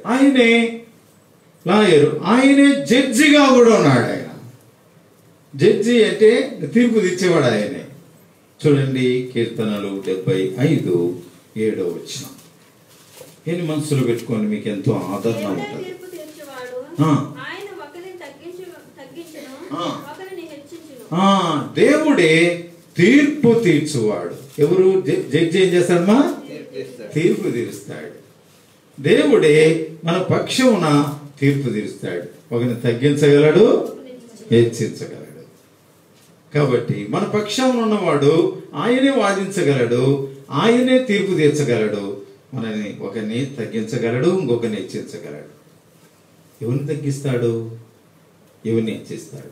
ఆయనే లాయరు ఆయనే జడ్జిగా కూడా ఉన్నాడు ఆయన జడ్జి అంటే తీర్పు తెచ్చేవాడు ఆయనే చూడండి కీర్తనలు డెబ్బై ఐదు ఏడో వచ్చిన ఎన్ని మనసులో పెట్టుకొని మీకు ఎంతో ఆదరణ దేవుడే ఉంటుంది తీర్పు తీర్చువాడు ఆ. ఆయన ఒకరిని తగ్గించు తగ్గించును ఆ. ఒకరిని హెచ్చించును ఆ దేవుడే తీర్పు తీర్చువాడు ఎవరు జ- జడ్జి ఏం చేస్తాడమ్మా తీర్పిస్తాడు. తీర్పు తీరుస్తాడు దేవుడే మన పక్షమున తీర్పు తీరుస్తాడు ఒకరిని తగ్గించగలడు హెచ్చించగలడు కాబట్టి మన పక్షంలో ఉన్నవాడు ఆయనే వాదించగలడు ఆయనే తీర్పు తీర్చగలడు మనని ఒకరిని తగ్గించగలడు ఇంకొకరిని హెచ్చించగలడు ఎవరిని తగ్గిస్తాడు ఎవరిని హెచ్చిస్తాడు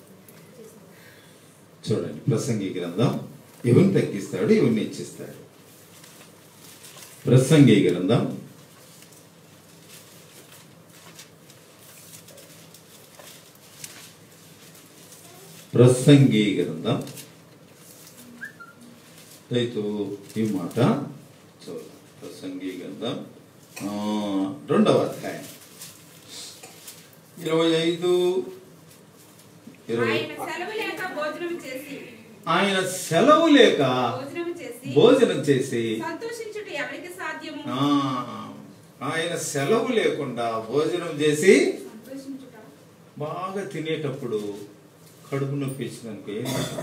చూడండి ప్రసంగి గ్రంథం ఎవరిని తగ్గిస్తాడు ఎవరిని హెచ్చిస్తాడు ప్రసంగి గ్రంథం ప్రసంగి గ్రంథం రైతు ఈ మాట చూద్దాం ప్రసంగి గ్రంథం ఆ, రెండవ అధ్యాయం ఇరవై ఐదు ఇరవై ఆయన సెలవు లేక భోజనం చేసి ఆయన సెలవు లేక భోజనం చేసి భోజనం చేసి సంతోషించుట ఎవరికి సాధ్యము ఆ, ఆయన సెలవు లేకుండా భోజనం చేసి సంతోషించుట బాగా తినేటప్పుడు కడుపు నొప్పి ఇచ్చినందుకు ఏం చేస్తాం?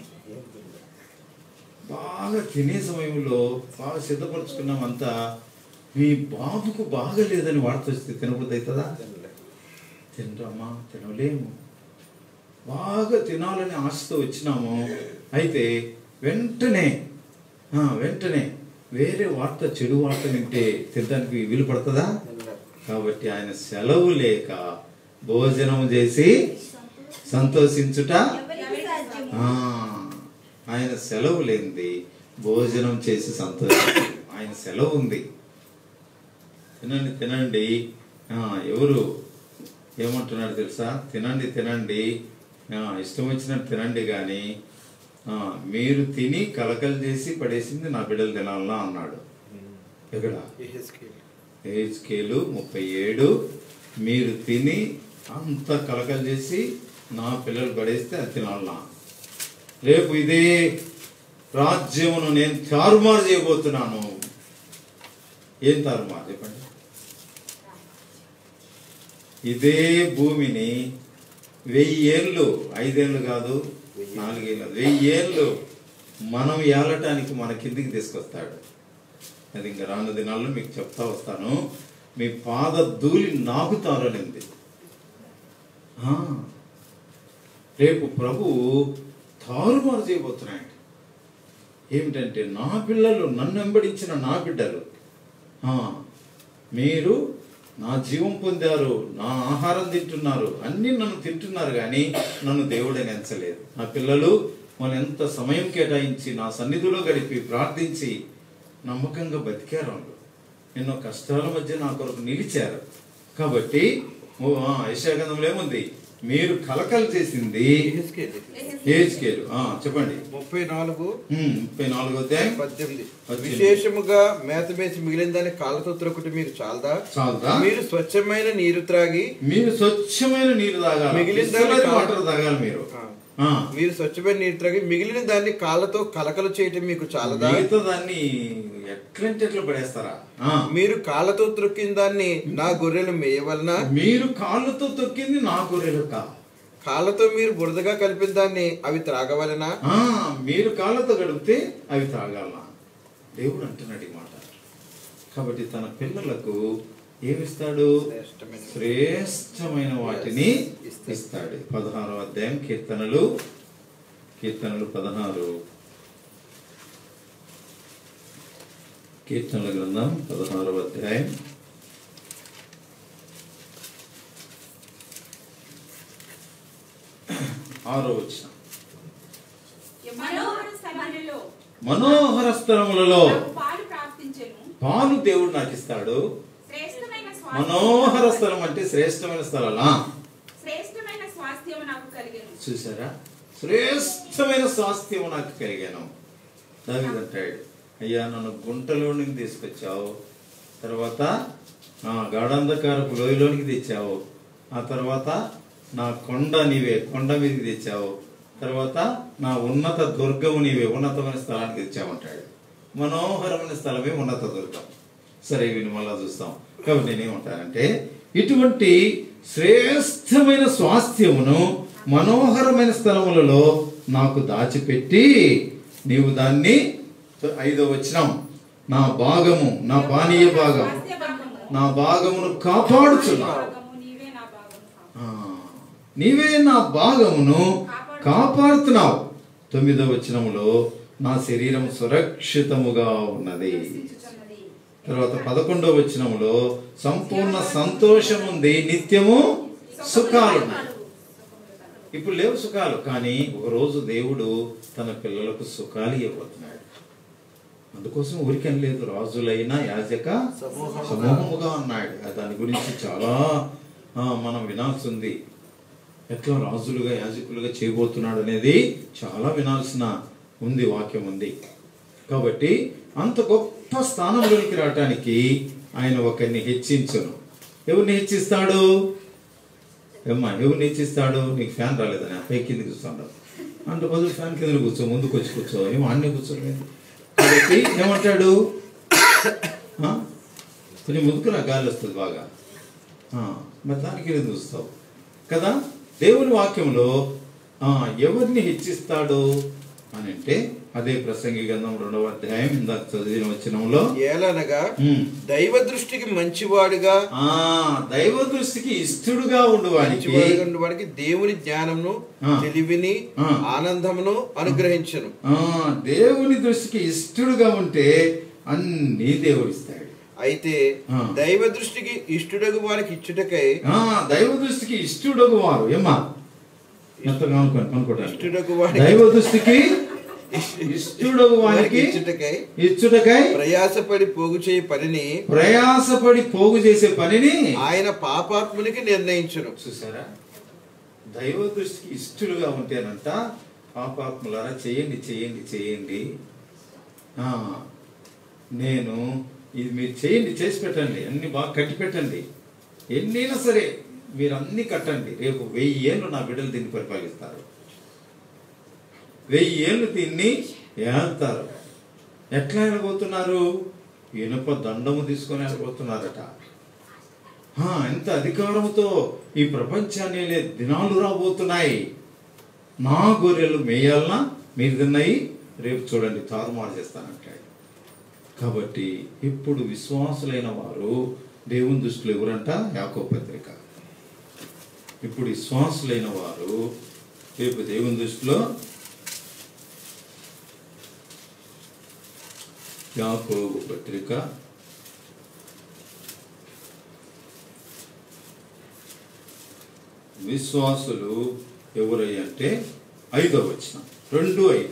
బాగా తినే సమయంలో బాగా సిద్ధపరచుకున్నాం అంతా మీ బాబుకు బాగలేదని వార్త వస్తే తినబుద్ధి అవుతుందా తినరమ్మా తినలేము బాగా తినాలని ఆశతో వచ్చినాము అయితే వెంటనే ఆ, వెంటనే వేరే వార్త చెడు వార్త వింటే తినడానికి వీలు పడుతుందా కాబట్టి ఆయన సెలవు లేక భోజనం చేసి సంతోషించుట ఎవరికి సాధ్యము ఆ, ఆయన సెలవు లేనిది భోజనం చేసి సంతోషించు ఆయన సెలవు ఉంది తినండి తినండి ఆ, ఎవరు ఏమంటున్నాడు తెలుసా తినండి తినండి ఆ, ఇష్టం వచ్చినట్టు తినండి కానీ ఆ, మీరు తిని కలకలు చేసి పడేసింది నా బిడ్డలు తినాలనా అన్నాడు ఎక్కడ హెచ్కేలు ముప్పై ఏడు మీరు తిని అంత కలకలు చేసి నా పిల్లలు పడేస్తే అది తినాలనా రేపు ఇదే రాజ్యమును నేను తారుమారు చేయబోతున్నాను ఏం తారుమారు చెప్పండి ఇదే భూమిని వెయ్యి ఏళ్ళు ఐదేళ్ళు కాదు నాలుగేళ్ళు వెయ్యి ఏళ్ళు మనం ఏలటానికి మన కిందికి తీసుకొస్తాడు అది ఇంకా రాను దినాల్లో మీకు చెప్తా వస్తాను మీ పాద ధూళి నాకుతారనింది ఆ, రేపు ప్రభు తారుమారు చేయబోతున్నాడు ఏమిటంటే నా పిల్లలు నన్ను వెంబడించిన నా బిడ్డలు ఆ, మీరు నా జీవం పొందారు నా ఆహారం తింటున్నారు అన్ని నన్ను తింటున్నారు కానీ నన్ను దేవుడని ఎంచలేదు నా పిల్లలు వాళ్ళు ఎంత సమయం కేటాయించి నా సన్నిధిలో గడిపి ప్రార్థించి నమ్మకంగా బతికారు వాళ్ళు ఎన్నో కష్టాల మధ్య నా కొరకు నిలిచారు కాబట్టి ఓ, ఆ, యెషయాగ్రంథంలో ఏముంది మీరు కలకలు చేసింది ఏజ్కేలు చెప్పండి ముప్పై నాలుగు ఉమ్, ముప్పై నాలుగో అధ్యాయం పద్దెనిమిది పద్దెనిమిది. విశేషముగా మేత మేసి మిగిలిన దాన్ని కాళ్ళతో త్రొక్కటి మీకు చాలదా చాలదా మీరు స్వచ్ఛమైన నీరు త్రాగి మీరు స్వచ్ఛమైన నీరు తాగాలి మిగిలిన దాన్ని మిగిలిన కాదు. వాటర్ తాగాలి మీరు ఆ. ఆ. మీరు స్వచ్ఛమైన నీరు త్రాగి మిగిలిన దాన్ని కాళ్ళతో కలకలు చేయటం మీకు చాలదా మిగతా దాన్ని ఎట్లంటే ఎట్లా పడేస్తారా ఆ. మీరు కాళ్ళతో త్రొక్కిన దాన్ని నా గొర్రెలు మేయవలన మీరు కాళ్ళతో తొక్కింది నా గొర్రెలు కా కాళ్ళతో మీరు బురదగా కలిపిన దాన్ని అవి త్రాగవలనా ఆ, మీరు కాళ్ళతో గడిపితే అవి తాగాల దేవుడు అంటున్నాడు ఈ మాట కాబట్టి తన పిల్లలకు ఏమిస్తాడు శ్రేష్టమైన శ్రేష్టమైన వాటిని ఇస్తాడు పదహారో అధ్యాయం కీర్తనలు కీర్తనలు పదహారు కీర్తనల గ్రంథం పదహారవ అధ్యాయం ఆరో వచ్చిన మనోహర స్థలములలో మనోహర స్థలములలో నాకు పాలు ప్రాప్తించెను పాలు దేవుడు నాకు ఇస్తాడు శ్రేష్టమైన మనోహర స్వాస్థ్యము స్థలం అంటే శ్రేష్టమైన స్థలాలా శ్రేష్టమైన స్వాస్థ్యము నాకు కలిగెను చూసారా శ్రేష్టమైన స్వాస్థ్యం నాకు కలిగాను దావిదంటాడు అయ్యా నన్ను గుంటలో నుండి తీసుకొచ్చావు తర్వాత ఆ గాఢంధకారపు లోయలోనికి తెచ్చావు ఆ తర్వాత నా కొండ నీవే కొండ మీదకి తెచ్చావు తర్వాత నా ఉన్నత దుర్గము నీవే ఉన్నతమైన స్థలానికి తెచ్చావంటాడు మనోహరమైన స్థలమే ఉన్నత దుర్గం సరే వీని మళ్ళా చూస్తాం కాబట్టి నేనేమంటానంటే ఇటువంటి శ్రేష్టమైన స్వాస్థ్యమును మనోహరమైన స్థలములలో నాకు దాచిపెట్టి నీవు దాన్ని ఐదో వచ్చినాం నా భాగము నా పానీయ భాగం స్వాస్థ్య భాగము. నా భాగమును కాపాడుచున్నావు భాగము నీవే నా భాగము. ఆ, నీవే నా భాగమును కాపాడుతున్నావు తొమ్మిదో వచనములో నా శరీరం సురక్షితముగా ఉన్నది నివసించుచున్నది. తర్వాత పదకొండో వచనములో సంపూర్ణ సంతోషం ఉంది నిత్యము సుఖాలు ఉన్నాయి ఇప్పుడు లేవు సుఖాలు కానీ ఒక రోజు దేవుడు తన పిల్లలకు సుఖాలు ఇవ్వబోతున్నాడు అందుకోసం ఊరికని లేదు రాజులైన యాజక సమూహముగా అన్నాడు ఆ దాని గురించి చాలా ఆ, మనం వినాల్సి ఉంది ఎట్లా రాజులుగా యాజకులుగా చేయబోతున్నాడు అనేది చాలా వినాల్సిన ఉంది వాక్యం ఉంది కాబట్టి అంత గొప్ప స్థానంలోనికి రావటానికి ఆయన ఒకరిని హెచ్చించును ఎవరిని హెచ్చిస్తాడు ఏమ్మా ఎవరిని హెచ్చిస్తాడు నీకు ఫ్యాన్ రాలేదని ఆ పై కింద కూర్చున్నాడు అంటే బదులు ఫ్యాన్ కింద కూర్చో ముందుకు వచ్చి కూర్చో ఏమో అన్నీ కూర్చోలేదు కాబట్టి ఏమంటాడు ఆ? కొంచెం ముందుకు నా గాలి వస్తుంది బాగా ఆ, మరి దానికి నేను చూస్తావు కదా దేవుని వాక్యంలో ఆ, ఎవరిని హెచ్చిస్తాడు అని అంటే అదే ప్రసంగి గ్రంథం రెండవ అధ్యాయం ఇందాక చదివిన వచ్చినంలో ఏలనగా ఉమ్, దైవ దృష్టికి మంచివాడుగా ఆ దైవ దృష్టికి ఇష్టడుగా ఉండువానికి మంచివాడుగా ఉండేవాడికి దేవుని జ్ఞానమును ఆ. తెలివిని ఆ. ఆనందమును అనుగ్రహించను ఆ దేవుని దృష్టికి ఇష్టడుగా ఉంటే అన్ని దేవుడిస్తాడు అయితే ఆ. దైవ దృష్టికి ఇష్టడగు వారికి ఇచ్చుటకై ఆ దైవ దృష్టికి ఇష్టడుగు వారు ఏమా ఎంతగా అనుకోండి అనుకోవడానికి ఇష్టడగు వారికి దైవ దృష్టికి ఇష్టడుగు వారికి ఇచ్చుటకై ఇచ్చుటకై ప్రయాసపడి పోగు చేయ పనిని ప్రయాసపడి పోగు చేసే పనిని ఆయన పాపాత్మునికి నిర్ణయించును చూసారా దైవ దృష్టికి ఇష్టలుగా ఉంటేనంట పాపాత్ములారా చేయండి చేయండి చేయండి ఆ, నేను ఇది మీరు చేయండి చేసి పెట్టండి అన్ని బాగా కట్టి పెట్టండి ఎన్నైనా సరే మీరు అన్ని కట్టండి రేపు వెయ్యి ఏళ్ళు నా బిడ్డలు దీన్ని పరిపాలిస్తారు వెయ్యి ఏళ్ళు దీన్ని ఏళ్తారు ఎట్లా వెళ్ళబోతున్నారు ఇనుప దండము తీసుకొని వెళ్ళబోతున్నారట ఆ, ఎంత అధికారంతో ఈ ప్రపంచాన్ని ఏలే దినాలు రాబోతున్నాయి నా గొర్రెలు మేయాలనా మీరు తిన్నాయి రేపు చూడండి తారుమారు చేస్తానంటాడు కాబట్టి ఇప్పుడు విశ్వాసులైన వారు దేవుని దృష్టిలో ఎవరంట యాకో పత్రిక ఇప్పుడు విశ్వాసులైన వారు రేపు దేవుని దృష్టిలో యాకోబు పత్రిక విశ్వాసులు ఎవరై అంటే ఐదో వచ్చిన రెండు ఐదు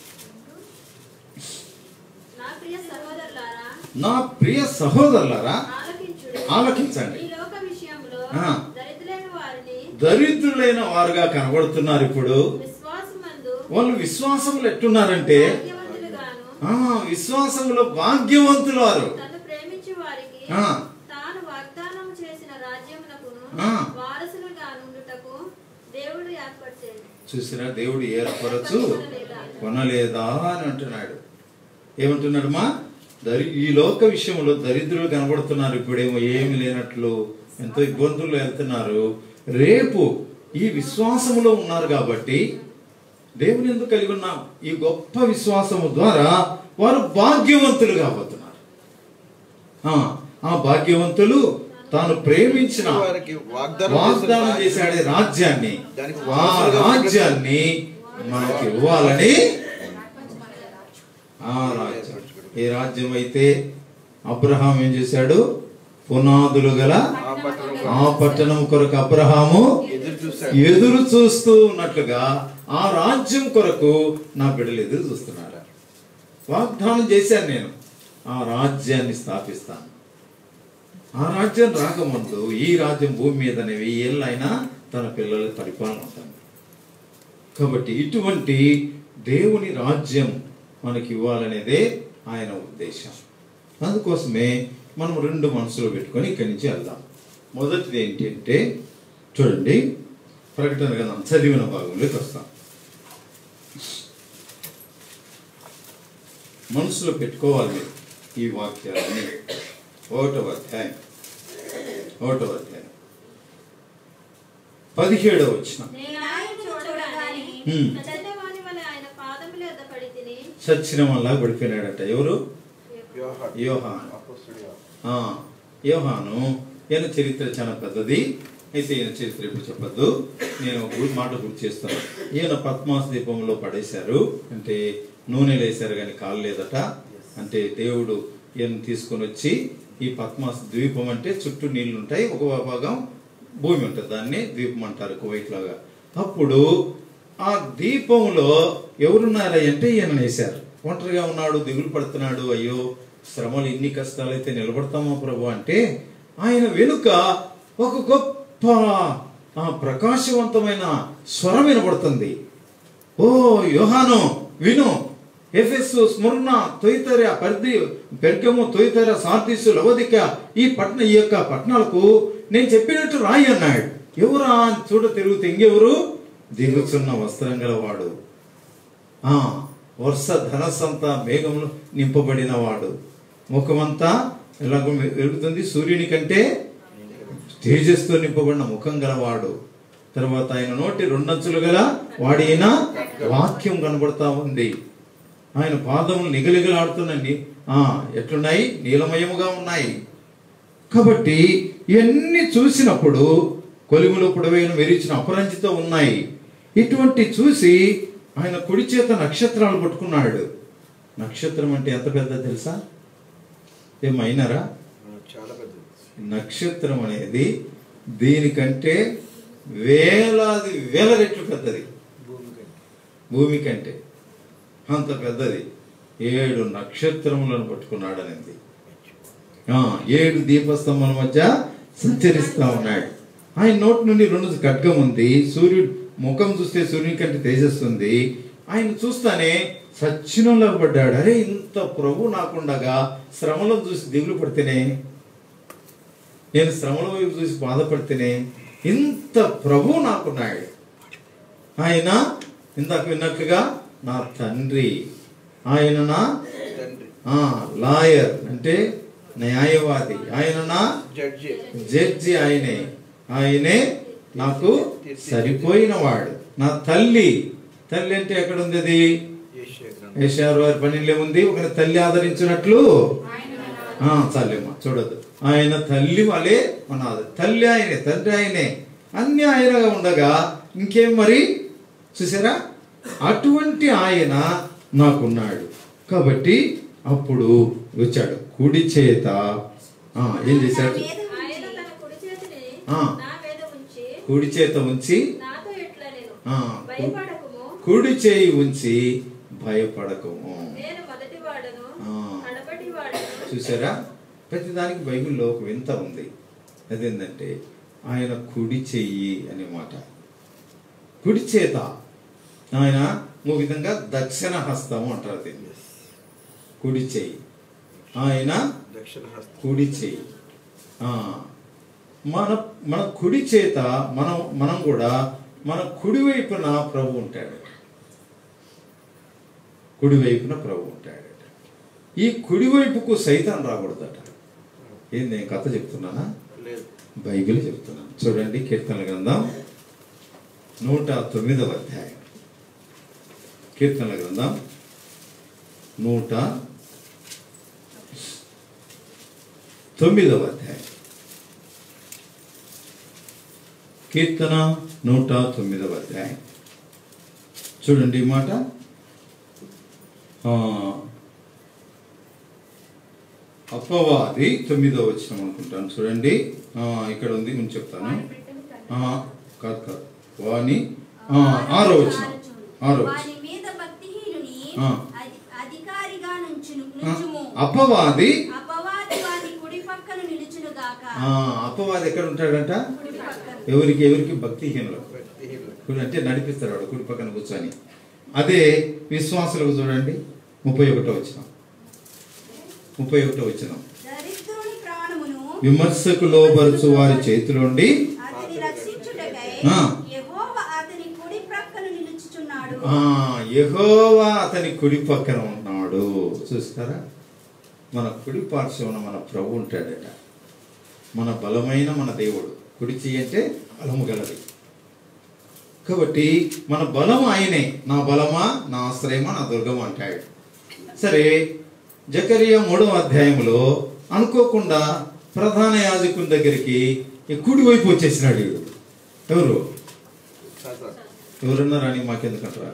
నా ప్రియ సహోదరులారా నా ప్రియ సహోదరులారా ఆలకించుడి ఆలకించండి ఈ లోక విషయంలో ఆ. దరిద్రులైన వారిని దరిద్రులైన వారుగా కనబడుతున్నారు ఇప్పుడు విశ్వాసమందు వాళ్ళు విశ్వాసములు ఎట్టున్నారంటే భాగ్యవంతులుగాను ఆ విశ్వాసములో భాగ్యవంతులు వారు తను ప్రేమించే వారికి ఆ. తాను వాగ్దానం చేసిన రాజ్యమునకును ఆ. వారసులుగా నుండుటకు దేవుడు ఏర్పరిచేది చూసినా దేవుడు ఏర్పరచు కొనలేదా అని అంటున్నాడు ఏమంటున్నాడు మా దరి ఈ లోక విషయంలో దరిద్రులు కనబడుతున్నారు ఇప్పుడేమో ఏమి లేనట్లు ఎంతో ఇబ్బందులు వెళ్తున్నారు రేపు ఈ విశ్వాసములో ఉన్నారు కాబట్టి దేవుని ఎందుకు కలిగి ఉన్నాం ఈ గొప్ప విశ్వాసము ద్వారా వారు భాగ్యవంతులు కాబోతున్నారు ఆ, ఆ భాగ్యవంతులు తాను ప్రేమించిన వారికి వాగ్దానం వాగ్దానం చేసిన చేశాడే రాజ్యాన్ని దానికి ఆ వారసులుగా రాజ్యాన్ని మనకి ఇవ్వాలని ఆ రాజ్యం ఏ రాజ్యం అయితే అబ్రహాం ఏం చేశాడు పునాదులు గల ఆ పట్టణం ఆ పట్టణం కొరకు అబ్రహాము ఎదురు చూశాడు ఎదురు చూస్తూ ఉన్నట్లుగా ఆ రాజ్యం కొరకు నా బిడ్డలు ఎదురు చూస్తున్నారు వాగ్దానం చేశాను నేను ఆ రాజ్యాన్ని స్థాపిస్తాను ఆ రాజ్యం రాకముందు ఈ రాజ్యం భూమి మీదనే వెయ్యేళ్ళైనా తన పిల్లల పరిపాలన ఉంటుంది కాబట్టి ఇటువంటి దేవుని రాజ్యం మనకి ఇవ్వాలనేదే ఆయన ఉద్దేశం అందుకోసమే మనం రెండు మనసులో పెట్టుకొని ఇక్కడి నుంచి వెళ్దాం మొదటిది ఏంటంటే చూడండి ప్రకటన గ్రంథం చదివిన భాగంలోకి వస్తాం మనసులో పెట్టుకోవాలి మీరు ఈ వాక్యాలని ఒకటవ అధ్యాయం ఒకటవ అధ్యాయం పదిహేడవ వచ్చిన నేను ఆయన చూడగానే హ్మ్. చండవాణి వల్ల ఆయన పాదముల యొద్ద పడి తిని సచ్చిన వల్ల పడిపోయినాడట ఎవరు యోహాను. యోహాను అపోస్తుడు యోహాను. ఆ, యోహాను ఈయన చరిత్ర చాలా పెద్దది అయితే ఈయన చరిత్ర ఇప్పుడు చెప్పద్దు నేను ఒక గుడి మాట గుర్తు చేస్తాను ఈయన పద్మాస దీపంలో పడేశారు అంటే నూనె వేశారు కానీ కాలు లేదట అంటే దేవుడు ఈయన తీసుకొని వచ్చి ఈ పద్మాస ద్వీపం అంటే చుట్టూ నీళ్లు ఉంటాయి ఒక భాగం భూమి ఉంటుంది దాన్ని ద్వీపం అంటారు కువైట్ లాగా అప్పుడు ఆ దీపంలో ఎవరున్నారా అంటే ఈయన వేశారు ఒంటరిగా ఉన్నాడు దిగులు పడుతున్నాడు అయ్యో శ్రమలు ఇన్ని కష్టాలైతే నిలబడతామా ప్రభు అంటే ఆయన వెనుక ఒక గొప్ప ఆ ప్రకాశవంతమైన స్వరం వినబడుతుంది ఓ యోహాను విను ఎఫెస్సు స్మరణ తొయితర పరిధి పెర్గము తొయితర సార్దీసు లవదిక ఈ పట్న ఈ యొక్క పట్టణాలకు నేను చెప్పినట్టు రాయి అన్నాడు ఎవరా అని చూడ తిరుగుతే ఇంకెవరు దిగుచున్న వస్త్రం గలవాడు ఆ వర్ష ధనస్సంతా మేఘంలో నింపబడిన వాడు ముఖమంతా ఎలాగో వెలుగుతుంది సూర్యుని కంటే తేజస్తో నింపబడిన ముఖం గలవాడు తర్వాత ఆయన నోటి రెండంచులు గల వాడి అయిన వాక్యం కనబడతా ఉంది ఆయన పాదములు నిగలిగలాడుతున్నాయి ఆ ఎట్లున్నాయి నీలమయముగా ఉన్నాయి కాబట్టి ఇవన్నీ చూసినప్పుడు కొలిములు పొడవైన మెరిచిన అపరంజితో ఉన్నాయి ఇటువంటి చూసి ఆయన కుడి చేత నక్షత్రాలు పట్టుకున్నాడు నక్షత్రం అంటే ఎంత పెద్ద తెలుసా ఏమైనారా చాలా పెద్దది నక్షత్రం అనేది దీనికంటే వేలాది వేల రెట్లు పెద్దది భూమి కంటే భూమి కంటే అంత పెద్దది ఏడు నక్షత్రములను పట్టుకున్నాడు అనేది ఆ, ఏడు దీపస్తంభాల మధ్య సంచరిస్తా ఉన్నాడు ఆయన నోటి నుండి రెండు ఖడ్గం ఉంది సూర్యుడు ముఖం చూస్తే సూర్యుని కంటే తేజస్తుంది ఆయన చూస్తానే సచ్చినంలో పడ్డాడు అరే ఇంత ప్రభు నాకుండగా శ్రమలో చూసి దిగులు పడితేనే నేను శ్రమల వైపు చూసి బాధపడితేనే ఇంత ప్రభు నాకున్నాడు ఆయన ఇందాక విన్నట్లుగా నా తండ్రి ఆయన నా తండ్రి ఆ, లాయర్ అంటే న్యాయవాది ఆయన నా జడ్జి జడ్జి ఆయనే ఆయనే నాకు సరిపోయిన వాడు నా తల్లి తల్లి అంటే ఎక్కడ ఉంది అది ఏషియా గ్రంథం. యెషయా వారి పనిలో ఉంది ఒక తల్లి ఆదరించినట్లు ఆ, చాలేమ్మా చూడదు ఆయన తల్లి వాళ్ళే మన ఆద- తల్లి ఆయనే తండ్రి ఆయనే అన్ని ఆయనగా ఉండగా ఇంకేం మరి చూసారా అటువంటి ఆయన నాకున్నాడు కాబట్టి అప్పుడు వచ్చాడు కుడి చేత ఆ, ఏం చేశాడు ఆయన తన కుడి చేతిని ఆ. నా మీద ఉంచి కుడి చేత ఉంచి నాతో ఎట్లా నేను ఆ, భయపడకుము కుడి చేయి ఉంచి భయపడకము నేను మొదటి వాడను ఆ. కడపటి వాడను చూసారా ప్రతిదానికి బైబిల్లో ఒక వింత ఉంది అదేంటంటే ఆయన కుడి చెయ్యి అనే మాట కుడి చేత ఆయన ఓ విధంగా దక్షిణ హస్తము అంటారు దీన్ని కుడి చెయ్యి ఆయన దక్షిణ హస్తం కుడి చెయ్యి ఆ, మన మన కుడి చేత మనం మనం కూడా మన కుడి వైపున ప్రభు ఉంటాడు కుడి వైపున ప్రభు ఉంటాడట ఈ కుడి వైపుకు సైతం రాకూడదట ఏంది నేను కథ చెప్తున్నానా లేదు బైబిల్ చెప్తున్నాను చూడండి కీర్తనల గ్రంథం నూట తొమ్మిదవ అధ్యాయం కీర్తనల గ్రంథం నూట తొమ్మిదవ అధ్యాయం కీర్తన నూట తొమ్మిదవ అధ్యాయం చూడండి ఈ మాట ఆ, అపవాది తొమ్మిదవ వచ్చిన అనుకుంటాను చూడండి ఆ, ఇక్కడ ఉంది నేను చెప్తాను ఆ, కాదు కాదు వాణి ఆ, ఆరో వచ్చిన ఆరో వచ్చిన వారి మీద భక్తిహీనుని ఆ. అధి- అధికారిగా నుంచును ఆ, నుంచుము అపవాది అపవాది వారి కుడి పక్కన నిలుచును గాక ఆ, అపవాది ఎక్కడ ఉంటాడంట కుడి పక్కన ఎవరికి ఎవరికి భక్తిహీనులకు భక్తిహీనులు. కుడి అంటే నడిపిస్తాడు వాడు కుడి పక్కన కూర్చొని అదే విశ్వాసులకు చూడండి ముప్పై ఒకటో వచ్చిన ముప్పై ఒకటో వచ్చిన దరిద్రుని విమర్శకు లోబరుచు వారి చేతిలోండి అతని రక్షించుటకై ఆ. యెహోవా అతని కుడి ప్రక్కన నిలుచుచున్నాడు ఆ యెహోవా అతని కుడి పక్కన ఉన్నాడు చూస్తారా మన కుడి పార్శ్వన మన ప్రభు ఉంటాడట మన బలమైన మన దేవుడు కుడి చెయ్యి అంటే బలము గలది కాబట్టి మన బలం ఆయనే నా బలమా నా ఆశ్రయమా నా దుర్గమా అంటాడు సరే జకరియా మూడవ అధ్యాయంలో అనుకోకుండా ప్రధాన యాజకుని దగ్గరికి ఈ కుడి వైపు వచ్చేసినాడు వీడు. ఎవరు ఎవరున్నారని మాకెందుకంటారా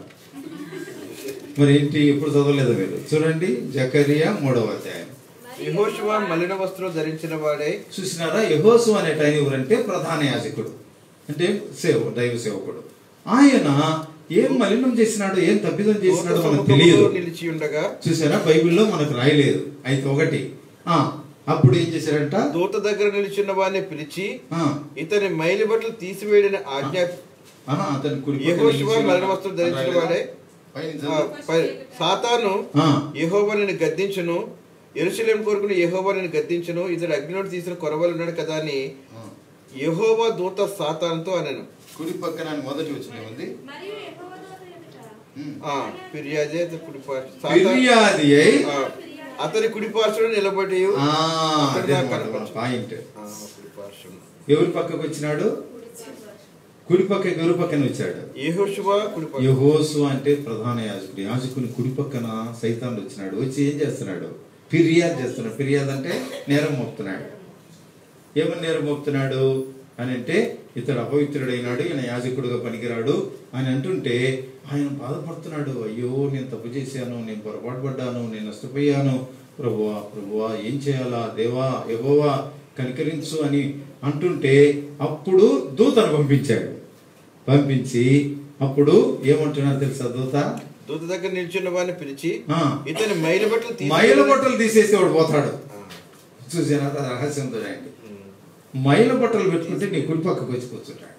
మరి ఏంటి ఎప్పుడు చదవలేదా మీరు చూడండి జకరియా మూడవ అధ్యాయం యెహోషువ మలిన వస్త్రం ధరించిన వాడే చూసినారా యహోసు అనే టైం ఎవరంటే ప్రధాన యాజకుడు అంటే సేవ దైవ సేవకుడు ఆయన ఏం మలినం చేసినాడు ఏం తప్పిదం చేసినాడు మనకు తెలియదు సముఖములో నిలిచి ఉండగా చూసారా బైబిల్లో మనకు రాయలేదు అయితే ఒకటి ఆ అప్పుడు ఏం చేశారంట దూత దగ్గర నిలిచిన వాడిని పిలిచి ఆ, ఇతని మైలి బట్టలు తీసివేయడని ఆజ్ఞ ఆ, అతని కుడి పక్కన యెహోషువ నిలిచి మలిన వస్త్రం ధరించిన వాడే పైన ఆ, చదువు. పై- సాతాను ఆ, యెహోవా నిన్ను గద్దించును ఎరుసలేం కోరుకుని యెహోవా నిన్ను గద్దించును ఇతడు అగ్నిలోకి తీసిన కొరవలు ఉన్నాడు కదా అని ఆ. యెహోవా దూత సాతానుతో అనను కుడి పక్కన మొదటి వచ్చిన ఉంది మరియు యెహోవా దూత ఎదుట ఉమ్. ఆ, ఫిర్యాదే అతని కుడి పార్శ్వ- సాతాను- ఫిర్యాది అయి ఆ, అతని కుడి పార్శ్వలో నిలబడి ఆ, అదే అన్నమాట మన పాయింట్ కుడి పార్శ్వం ఎవరి పక్కకు వచ్చినాడు కుడి పక్క ఎవరి పక్కన వచ్చాడు యెహోషువ కుడి పార్శ్వం యహోసు అంటే ప్రధాన యాజకుడు యాజకుని కుడి పక్కన సైతాన్లు వచ్చినాడు వచ్చి ఏం చేస్తున్నాడు ఫిర్యాదు చేస్తున్నాడు ఫిర్యాదు అంటే నేరం మోపుతున్నాడు ఏమని నేరం మోపుతున్నాడు అని అంటే ఇతడు అపవిత్రుడైనాడు ఈయన యాజకుడుగా పనికిరాడు అని అంటుంటే ఆయన బాధపడుతున్నాడు అయ్యో నేను తప్పు చేశాను నేను పొరపాటు పడ్డాను నేను నష్టపోయాను ప్రభువా ప్రభువా ఏం చేయాలా దేవా యెహోవా కనికరించు అని అంటుంటే అప్పుడు దూతను పంపించాడు పంపించి అప్పుడు ఏమంటున్నాడు తెలుసా దూత దూత దగ్గర నిల్చున్న వాడిని పిలిచి ఆ, ఇతని మైలు బట్టలు తీసి మైల బట్టలు తీసేసి వాడు పోతాడు చూసారా అది రహస్యం చూడండి మైల బట్టలు పెట్టుకుంటే నీ కుడి పక్కకు వచ్చి కూర్చుంటాడు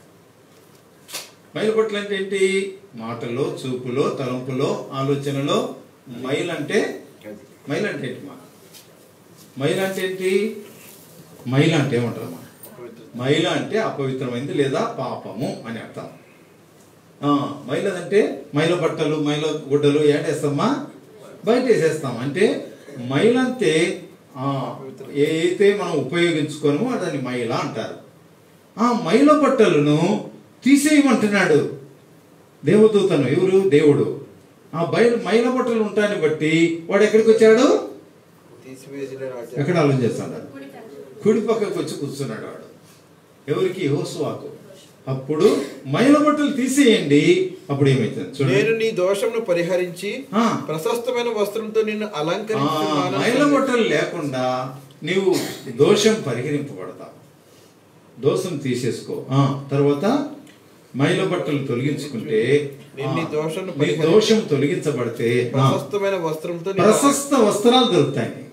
మైల బట్టలు అంటే ఏంటి మాటలో చూపులో తలంపులో ఆలోచనలో మైల్ అంటే మైల్ అంటే ఏంటి మా మైల్ అంటే ఏంటి మైల్ అంటే ఏమంటారు అమ్మా మైల అంటే అపవిత్రమైంది లేదా పాపము అని అర్థం ఆ, మైలదంటే మైల బట్టలు మైల గుడ్డలు ఏటేస్తామా బయట వేసేస్తాం అంటే మైలంతే ఆ, ఏదైతే మనం ఉపయోగించుకోనమో దాన్ని మైల అంటారు ఆ మైల బట్టలను తీసేయమంటున్నాడు దేవదూతను ఎవరు దేవుడు ఆ బయలు మైల బట్టలు ఉంటాన్ని బట్టి వాడు ఎక్కడికి వచ్చాడు తీసివేసిన రాజా ఎక్కడ ఆలోచన చేస్తాడు కుడి పక్కకు వచ్చి కూర్చున్నాడు వాడు ఎవరికి హోసువాకు అప్పుడు మైల బట్టలు తీసేయండి అప్పుడు ఏమైతుంది నేను చూడండి నీ దోషమును పరిహరించి ఆ, ప్రశస్తమైన వస్త్రంతో నిన్ను ఆ, అలంకరించున్నాను మైల బట్టలు లేకుండా నీవు దోషం పరిహరింపబడతావు దోషం తీసేసుకో ఆ తర్వాత మైల బట్టలు తొలగించుకుంటే నేను నీ ఆ, దోషాన్ని నీ పరిహరి- దోషం తొలగించబడితే ఆ, ప్రశస్తమైన వస్త్రంతో నిన్ను ప్రశస్త వస్త్రాలు దొరుకుతాయి నీకు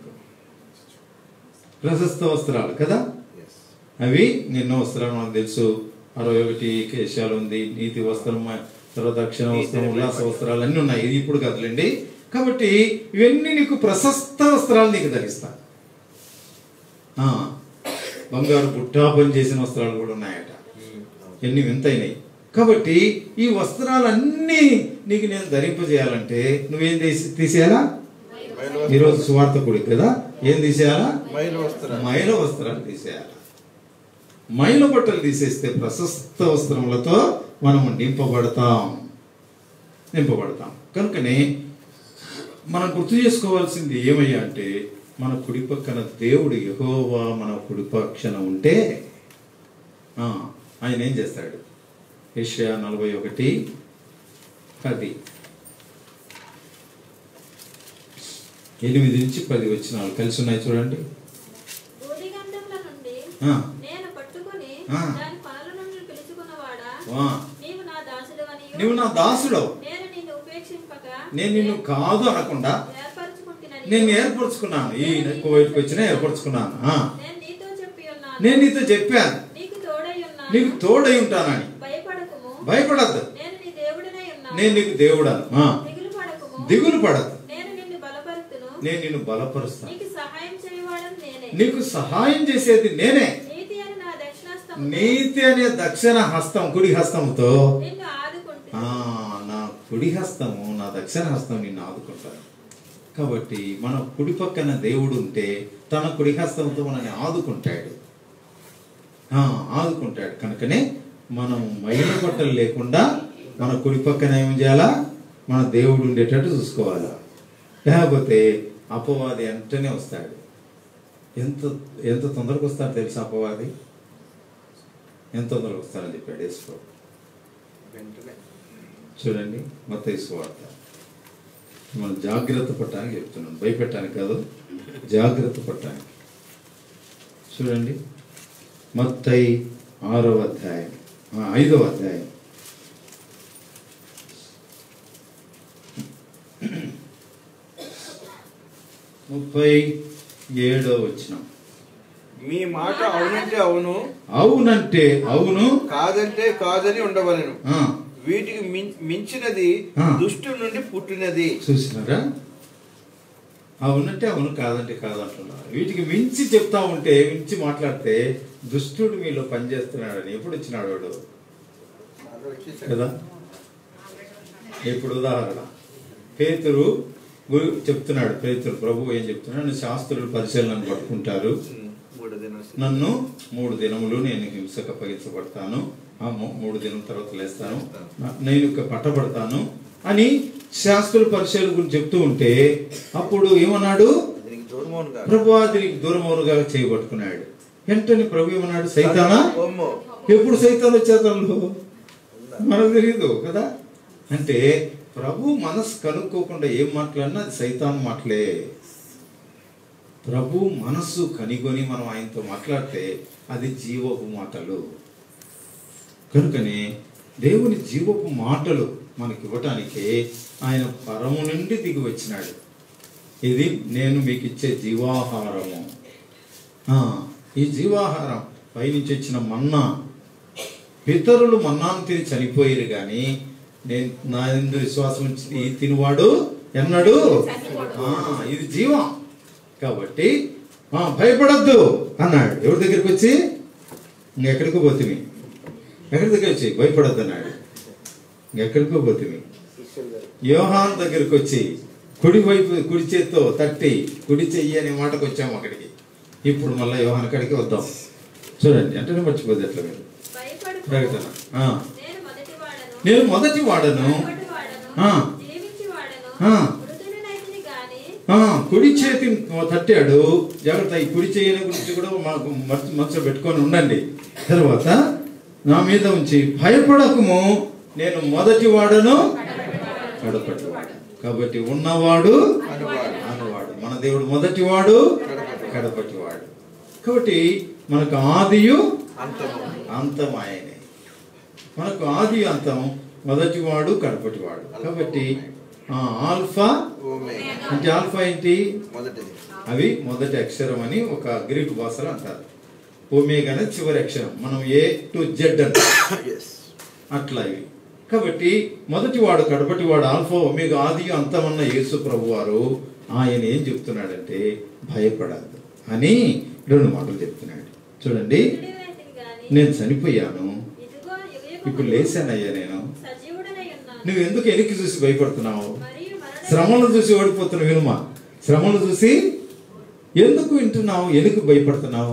ప్రశస్త వస్త్రాలు కదా Yes. అవి నిన్న వస్త్రాలు మనకు తెలుసు అరవై ఒకటి కేశాలు ఉంది నీతి వస్త్రం తర్వాత అక్షర వస్త్రం ఉల్లాస వస్త్రాలు అన్నీ ఉన్నాయి ఇది ఇప్పుడు కదలండి కాబట్టి ఇవన్నీ నీకు ప్రశస్త వస్త్రాలు నీకు ధరిస్తా ఆ, బంగారు పుట్టా పని చేసిన వస్త్రాలు కూడా ఉన్నాయట ఎన్ని వింతైనాయి కాబట్టి ఈ వస్త్రాలన్నీ నీకు నేను ధరింపజేయాలంటే నువ్వేం తీసి తీసేయాలా మైల ఈరోజు సువార్త కూడి కదా ఏం తీసేయాలా మైల వస్త్రం మైల వస్త్రాలు తీసేయాలి మైల బట్టలు తీసేస్తే ప్రశస్త వస్త్రములతో మనము నింపబడతాం నింపబడతాం కనుకనే మనం గుర్తు చేసుకోవాల్సింది ఏమయ్యా అంటే మన కుడి పక్కన దేవుడు యెహోవా మన కుడి పక్షన ఉంటే ఆ, ఆయన ఏం చేస్తాడు ఏషియా నలభై ఒకటి పది ఎనిమిది నుంచి పది వచ్చినాలు కలిసి ఉన్నాయి చూడండి బోధిగంధముల నుండి ఆ, నేను పట్టుకొని ఆ. దాని పనుల నుండి పిలుచుకున్నవాడా ఆ, నీవు నా దాసుడవని నువ్వు నా దాసుడవు నేను నిన్ను ఉపేక్షింపక నేను నిన్ను కాదు అనకుండా ఏర్పరచుకుంటున్నాను నేను ఏర్పరచుకున్నాను ఈ కోవిడ్కి వచ్చినా ఏర్పరచుకున్నాను ఆ, నేను నీతో చెప్పి ఉన్నాను నేను నీతో చెప్పాను నీకు తోడై ఉన్నాను నీకు తోడై ఉంటానని భయపడకుము భయపడద్దు నేను నీ దేవుడినై ఉన్నాను నేను నీకు దేవుడాను ఆ, దిగులు పడకుము దిగులు పడద్దు నేను నిన్ను బలపరుతును నేను నిన్ను బలపరుస్తాను నీకు సహాయం చేయవాడని నేనే నీకు సహాయం చేసేది నేనే నీతి అని నా దక్షిణాస్తము నీతి అనే దక్షిణ హస్తం కుడి హస్తంతో నిన్ను ఆదుకుంటే ఆ, నా కుడి హస్తము నా దక్షిణ హస్తం నిన్ను ఆదుకుంటాను కాబట్టి మన కుడి పక్కన దేవుడు ఉంటే తన కుడి హస్తంతో మనల్ని ఆదుకుంటాడు ఆ, ఆదుకుంటాడు కనుకనే మనం మైల బట్టలు లేకుండా మన కుడి పక్కన ఏం చేయాలా మన దేవుడు ఉండేటట్టు చూసుకోవాలా లేకపోతే అపవాది వెంటనే వస్తాడు ఎంత ఎంత తొందరగా వస్తాడు తెలుసా అపవాది ఎంత తొందరగా వస్తాడని చెప్పాడు యేసు వెంటనే చూడండి మత వార్త మనం జాగ్రత్త పట్టడానికి చెప్తున్నాను భయపెట్టడానికి కాదు జాగ్రత్త పట్టడానికి చూడండి మత్తై ఆరవ అధ్యాయం ఆ, ఐదవ అధ్యాయం ముప్పై ఏడో వచ్చిన మీ మాట అవునంటే అవును అవునంటే అవును కాదంటే కాదని ఉండవలను ఆ, వీటికి మిం- మించినది ఆ. దుష్టు నుండి పుట్టినది చూసినారా అవునంటే అవును కాదంటే కాదు అంటున్నారు వీటికి మించి చెప్తా ఉంటే మించి మాట్లాడితే దుష్టుడు మీలో పనిచేస్తున్నాడని ఎప్పుడు వచ్చినాడు వాడు కదా ఇప్పుడు ఉదాహరణ పేతురు గురు చెప్తున్నాడు పేతురు ప్రభు ఏం చెప్తున్నాడు శాస్త్రులు పరిశీలన పట్టుకుంటారు మూడు దినాలు నన్ను మూడు దినములు నేను హింసకు అప్పగించబడతాను ఆ మూ- మూడు దినం తర్వాత లేస్తాను నా- నేను ఇక పట్టబడతాను అని శాస్త్రుల పరిశీలన గురించి చెప్తూ ఉంటే అప్పుడు ఏమన్నాడు దీనికి దూరమౌను కాదు. ప్రభు దీనికి దూరమౌరుగా చేయబట్టుకున్నాడు వెంటనే ప్రభు ఏమన్నాడు సైతానా ఓమ్మో. ఎప్పుడు సైతాన్ వచ్చేతను మనకు తెలియదు కదా అంటే ప్రభు మనసు కనుక్కోకుండా ఏం మాట్లాడినా అది సైతాన్ మాటలే ప్రభు మనస్సు కనిగొని మనం ఆయనతో మాట్లాడితే అది జీవపు మాటలు కనుకనే దేవుని జీవపు మాటలు మనకి ఇవ్వటానికి ఆయన పరము నుండి దిగి వచ్చినాడు ఇది నేను మీకు ఇచ్చే జీవాహారము ఆ, ఈ జీవాహారం పైనుంచి వచ్చిన మన్నా పితరులు మన్నాను తిని చనిపోయారు కానీ నేను నా ఎందు విశ్వాసం ఉంచి ఈ తినివాడు ఎన్నడు ఆ, ఇది జీవం కాబట్టి ఆ, భయపడద్దు అన్నాడు ఎవరి దగ్గరికి వచ్చి ఇంకెక్కడికో పోతుంది ఎక్కడి దగ్గర వచ్చి భయపడద్దు అన్నాడు ఇంకెక్కడికో పోతుంది యోహాన్ దగ్గరికి వచ్చి కుడి వైపు కుడి చేత్తో తట్టి కుడి చెయ్యి అనే మాటకు వచ్చాము అక్కడికి ఇప్పుడు మళ్ళీ యోహాన్ కాడికి వద్దాం చూడండి అంటే మర్చిపోద్ది ఎట్లా మీరు భయపడు ప్రకటన ఆ. నేను మొదటి వాడను నేను మొదటి వాడను వెనుకటి వాడను ఆ. జీవించి వాడను ఆ. మృతుడినైతిని గాని ఆ, కుడి చేతి తట్టాడు జాగ్రత్త ఈ కుడి చేయని గురించి కూడా మాకు మర్చి మనసులో పెట్టుకొని ఉండండి తర్వాత నా మీద ఉంచి భయపడకము నేను మొదటి వాడను కడపటి వాడు కాబట్టి ఉన్నవాడు అనువాడు మన దేవుడు మొదటి వాడు కడపటి వాడు కాబట్టి మనకు ఆదియు అంతం ఆయనే మనకు ఆది అంతం మొదటి వాడు కడపటి వాడు కాబట్టి ఆ, ఆల్ఫా ఓమేగా. అంటే ఆల్ఫా ఏంటి మొదటిది అవి మొదటి అక్షరం అని ఒక గ్రీక్ భాషలో అంటారు ఒమేగా అనేది చివరి అక్షరం మనం ఏ టు జెడ్ అంటాం ఎస్ అట్లా ఇవి కాబట్టి మొదటి వాడు కడపటి వాడు ఆల్ఫా ఒమేగా ఆది అంతమన్న యేసు ప్రభు వారు ఆయన ఏం చెప్తున్నాడంటే భయపడద్దు అని రెండు మాటలు చెప్తున్నాడు చూడండి మృతుడినైతిని గాని నేను చనిపోయాను ఇదిగో యుగయుగములు ఇప్పుడు లేచానయ్యా నేను సజీవుడనై ఉన్నాను నువ్వు ఎందుకు వెనక్కి చూసి భయపడుతున్నావు మరియు మరణ శ్రమను చూసి ఓడిపోతున్నావు వినుమా శ్రమను చూసి ఎందుకు వింటున్నావు ఎందుకు భయపడుతున్నావు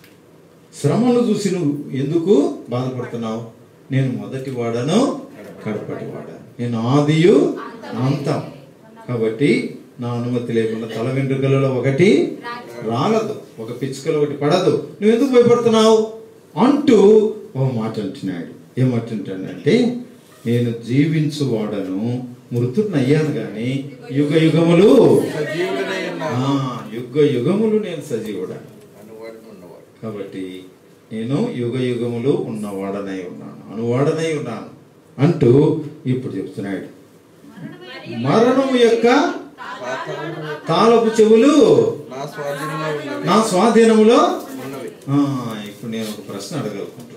శ్రమను చూసి నువ్వు ఎందుకు బాధపడుతున్నావు నేను మొదటి వాడను కడపటి వాడను నేను ఆదియు అంతం కాబట్టి నా అనుమతి లేకుండా తల వెంట్రుకలలో ఒకటి రాలదు ఒక పిచ్చుకలో ఒకటి పడదు నువ్వు ఎందుకు భయపడుతున్నావు అంటూ ఓ మాట అంటున్నాడు ఏమంటుంటాడంటే నేను జీవించు వాడను మృతుడిని అయ్యాను గాని యుగ యుగములు సజీవుడనై ఉన్నాను. ఆ, యుగ యుగములు నేను సజీవుడను అనువాడు ఉన్నవాడు కాబట్టి నేను యుగ యుగములు ఉన్నవాడనై ఉన్నాను అనువాడనై ఉన్నాను అంటూ ఇప్పుడు చెప్తున్నాడు మరణం యొక్క తాళపు చెవులు నా స్వాధీనంలో ఉన్నవి నా స్వాధీనములో ఉన్నవి ఆ, ఇప్పుడు నేను ఒక ప్రశ్న అడగలుగుతున్నాను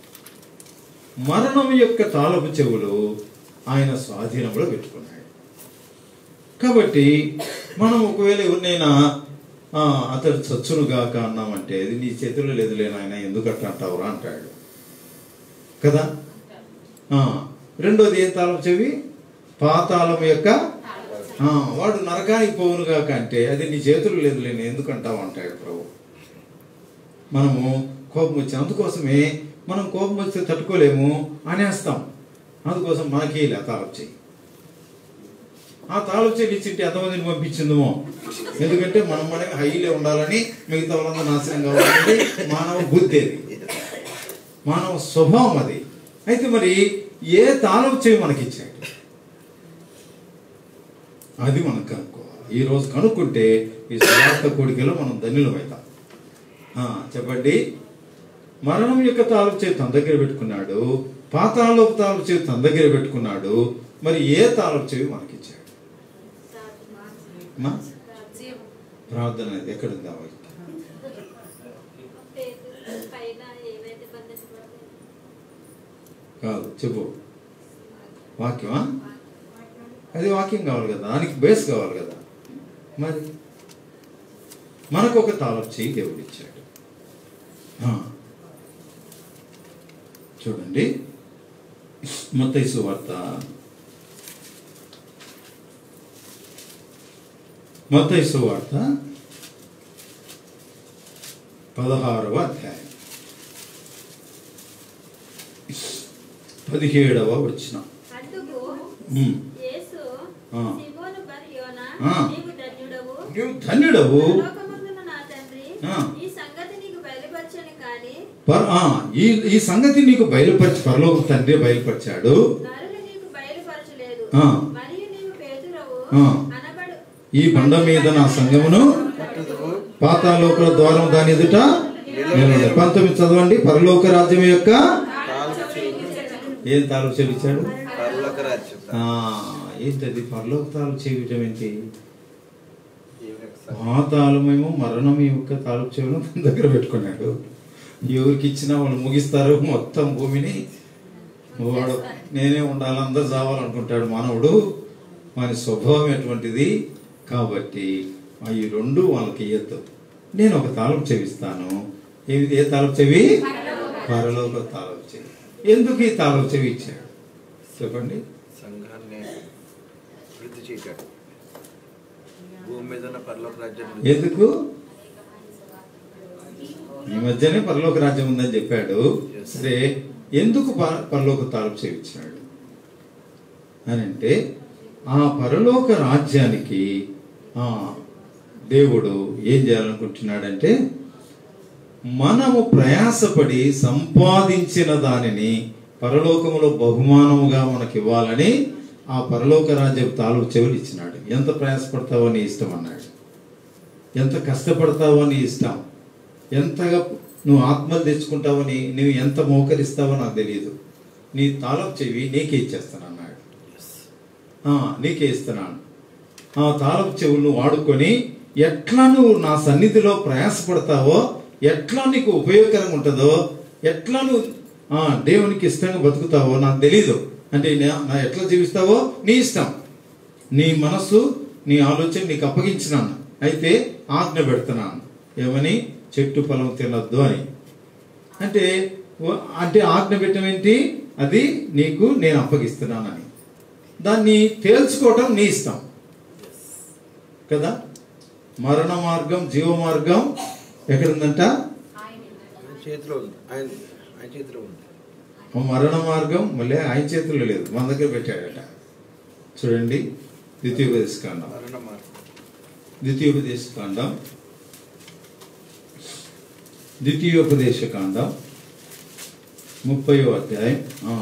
మరణం యొక్క తాళపు చెవులు ఆయన స్వాధీనంలో పెట్టుకున్నాడు కాబట్టి మనం ఒకవేళ ఎవరినైనా ఆ, అతడు చచ్చునుగాక అన్నామంటే ఇది నీ చేతిలో లేదులే నాయన ఎందుకు అట్లా అంటావురా అంటాడు కదా ఆ, రెండోది ఏం తాళం చెవి పాతాళం యొక్క ఆ, వాడు నరకానికి పోవునుగాక అంటే అది నీ చేతులు లేదులే నేను ఎందుకు అంటావు అంటాడు ప్రభు మనము కోపం వచ్చి అందుకోసమే మనం కోపం వస్తే తట్టుకోలేము అనేస్తాం అందుకోసం మనకి ఇలా తాళం చెయ్యి ఆ తాళం చెయ్యి ఇచ్చింటే ఎంతమందిని పంపించిందేమో ఎందుకంటే మనం మనకి హైలే ఉండాలని మిగతా వాళ్ళందరూ నాశనం కావాలని మానవ బుద్ధి అది మానవ స్వభావం అది అయితే మరి ఏ తాళం చెవి మనకి ఇచ్చాడు అది మనం కనుక్కోవాలి ఈ రోజు కనుక్కుంటే ఈ సువార్త కోడికలో మనం ధన్యులమవుతాం ఆ, చెప్పండి మరణం యొక్క తాలూకు చేతి తన దగ్గర పెట్టుకున్నాడు పాతాళపు తాలూకు చేతి తన దగ్గర పెట్టుకున్నాడు మరి ఏ తాలూకు చెవి మనకిచ్చాడు అమ్మా? ప్రార్థన అనేది ఎక్కడుంది ఆ వాక్యం? పైన ఏవైతే బంధించబడతాయో కాదు చెప్పు వాక్యమా అది వాక్యం కావాలి కదా దానికి బేస్ కావాలి కదా మరి మనకు ఒక తాళపు చేయి దేవుడు ఇచ్చాడు ఆ. చూడండి మత్తయి వార్త మత్తయి వార్త పదహారవ అధ్యాయం పదిహేడవ వచ్చిన అందుకు ఉమ్. యేసు ఆ. సిమోను బర్ యోనా ఆ. నీవు ధన్యుడవు నువ్వు ధన్యుడవు పరలోకమందున్న నా తండ్రి ఆ. ఈ సంగతి నీకు బయలుపరచని కానీ పర్- ఆ, ఈ ఈ సంగతి నీకు బయలుపరిచి పరలోక తండ్రి బయలుపరిచాడు నరులు నీకు బయలుపరచలేదు ఆ. మరియు నీవు పేతురవు ఆ. అనబడు ఈ బండ మీద నా సంఘమును పాతాలోక ద్వారం దాని ఎదుట నిలబడి. పంతొమ్మిది చదవండి పరలోక రాజ్యం యొక్క ఏం తాలూకు చెల్లించాడు పరలోక రాజ్యం ఆ, ఏంటది పరలోక తాలూకు చేయటం ఏంటి దేవుని యొక్క సంఘం. పాతాళమేమో మరణం యొక్క తాలూకు చెవులు తన దగ్గర పెట్టుకున్నాడు ఎవరికి ఇచ్చినా వాళ్ళు ముగిస్తారు మొత్తం భూమిని వాడు నేనే ఉండాలి అందరు చావాలనుకుంటాడు మానవుడు మన స్వభావం ఎటువంటిది కాబట్టి ఆ ఈ రెండు వాళ్ళకి ఇయ్యద్దు నేను ఒక తాలపు చెవిస్తాను ఏది ఏ తాలపు చెవి పరలోక తాలపు చెవి ఎందుకు ఈ తాలపు చెవి ఇచ్చాడు చెప్పండి సంఘాన్ని వృద్ధి చేయటం భూమి మీద ఉన్న పరలోక రాజ్యం ఎందుకు ఈ మధ్యనే పరలోక రాజ్యం ఉందని చెప్పాడు సరే ఎందుకు ప- పరలోక తాలపు చేయించాడు అని అంటే ఆ పరలోక రాజ్యానికి ఆ దేవుడు ఏం చేయాలనుకుంటున్నాడంటే మనము ప్రయాసపడి సంపాదించిన దానిని పరలోకములో బహుమానముగా మనకి ఇవ్వాలని ఆ పరలోక రాజ్యం తాలూకు చెవులు ఇచ్చినాడు ఎంత ప్రయాసపడతావో నీ ఇష్టం అన్నాడు ఎంత కష్టపడతావో నీ ఇష్టం ఎంతగా నువ్వు ఆత్మలు తెచ్చుకుంటావో నీ నువ్వు ఎంత మోకరిస్తావో నాకు తెలియదు నీ తాళం చెవి నీకే ఇచ్చేస్తాను అన్నాడు ఆ, నీకే ఇస్తున్నాను ఆ తాళపు చెవులు నువ్వు వాడుకొని ఎట్లా నువ్వు నా సన్నిధిలో ప్రయాసపడతావో ఎట్లా నీకు ఉపయోగకరంగా ఉంటుందో ఎట్లా నువ్వు ఆ, దేవునికి ఇష్టంగా బతుకుతావో నాకు తెలీదు అంటే నా- నా ఎట్లా జీవిస్తావో నీ ఇష్టం నీ మనస్సు నీ ఆలోచన నీకు అప్పగించినాను అయితే ఆజ్ఞ పెడుతున్నాను ఏమని చెట్టు పొలం తినొద్దు అని అంటే వ- అంటే ఆజ్ఞ పెట్టడం ఏంటి అది నీకు నేను అప్పగిస్తున్నానని దాన్ని తేల్చుకోవటం నీ ఇష్టం కదా మరణ మార్గం జీవ మార్గం ఎక్కడుందంట ఆయన చేతిలో ఉంది ఆయన ఆయన చేతిలో ఉంది ఆ మరణ మార్గం మళ్ళీ ఆయన చేతుల్లో లేదు మన దగ్గర పెట్టాడట చూడండి ద్వితీయోపదేశ కాండం మరణ మార్గం ద్వితీయోపదేశ కాండం ద్వితీయోపదేశ కాండం ముప్పయో అధ్యాయం ఆ,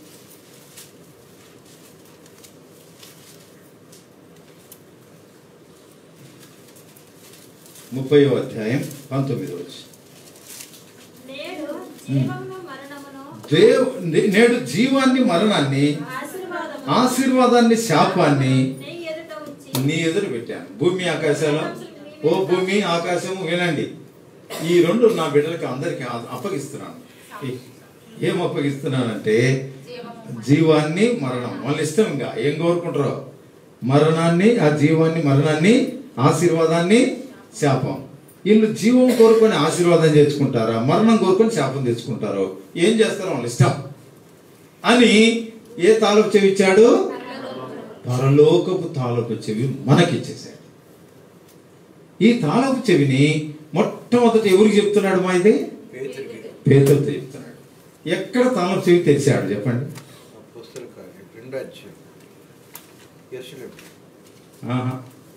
ముప్పయో అధ్యాయం పంతొమ్మిదో వచ్చి నేడు జీవమును మరణమును దేవ్ నేడు జీవాన్ని మరణాన్ని ఆశీర్వాదము ఆశీర్వాదాన్ని శాపాన్ని నీ ఎదుట ఉంచి నీ ఎదురు పెట్టాను భూమి ఆకాశాల ఓ భూమి ఆకాశము వినండి ఈ రెండు నా బిడ్డలకి అందరికి అ- అప్పగిస్తున్నాను ఏ- ఏం అప్పగిస్తున్నానంటే జీవాన్ని మరణం వాళ్ళ ఇష్టం ఇంకా ఏం కోరుకుంటారో మరణాన్ని ఆ జీవాన్ని మరణాన్ని ఆశీర్వాదాన్ని శాపం వీళ్ళు జీవం కోరుకొని ఆశీర్వాదం తెచ్చుకుంటారా మరణం కోరుకొని శాపం తెచ్చుకుంటారో ఏం చేస్తారో వాళ్ళ ఇష్టం అని ఏ తాలూకు చెవి ఇచ్చాడు పరలోకపు తాలూకు చెవి మనకిచ్చేసాడు ఈ తాలూకు చెవిని మొట్టమొదట ఎవరికి చెప్తున్నాడు మా ఇది పేతురికి పేదలతో చెప్తున్నాడు ఎక్కడ తాలూకు చెవి తెరిచాడు చెప్పండి అపోస్తల కార్యం రెండో అధ్యాయం యెరూషలేము. ఆహా.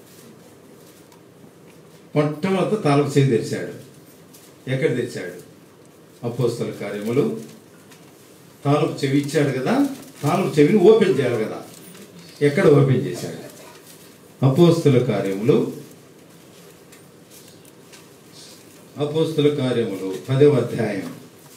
మొట్టమొదట తాలూకు చెవి తెరిచాడు ఎక్కడ తెరిచాడు అపోస్తల కార్యములు తాలూకు చెవి ఇచ్చాడు కదా తాలూకు చెవిని ఓపెన్ చేయాలి కదా ఎక్కడ ఓపెన్ చేశాడు అపోస్తుల కార్యములు అపోస్తుల కార్యములు పదవ అధ్యాయం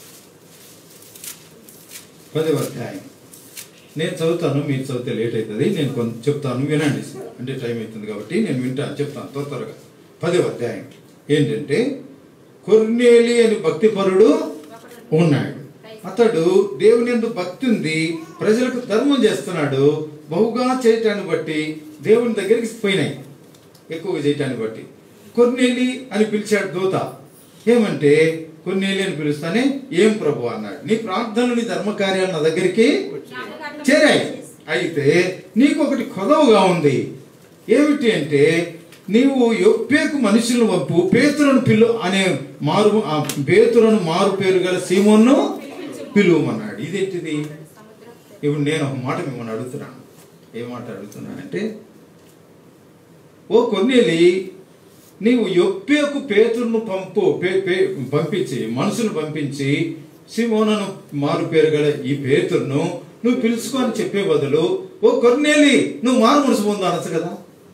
పదవ అధ్యాయం నేను చదువుతాను మీరు చదివితే లేట్ అవుతుంది నేను కొంత చెప్తాను వినండి అంటే టైం అవుతుంది కాబట్టి నేను వింటాను చెప్తాను త్వర త్వరగా పదవ అధ్యాయం ఏంటంటే కొర్నేలి అని భక్తిపరుడు ఉన్నాడు అతడు దేవుని ఎందు భక్తి ఉంది ప్రజలకు ధర్మం చేస్తున్నాడు బహుగా చేయటాన్ని బట్టి దేవుని దగ్గరికి పోయినాయి ఎక్కువగా చేయటాన్ని బట్టి కొర్నేలి అని పిలిచాడు దూత ఏమంటే కొన్నేలి అని పిలుస్తానే ఏం ప్రభు అన్నాడు నీ ప్రార్థనలు నీ ధర్మ కార్యాలు నా దగ్గరికి చేరాయి అయితే నీకు ఒకటి కొదవగా ఉంది ఏమిటి అంటే నీవు యొప్పేకు మనుషులను పంపు పేతులను పిలు అనే మారు ఆ పేతులను మారు పేరు గల సీమోన్ను పిలువమన్నాడు ఇదేంటిది ఇప్పుడు నేను ఒక మాట మిమ్మల్ని అడుగుతున్నాను ఏ మాట అడుగుతున్నానంటే ఓ కొన్నేలి నీవు యొప్పేకు పేతురును పంపు పే- పే- పంపించి మనుషులు పంపించి సిమోనను మారు పేరు గల ఈ పేతురును నువ్వు పిలుచుకొని చెప్పే బదులు ఓ కొన్నేలి నువ్వు మారు మనసు పొందు అనొచ్చు కదా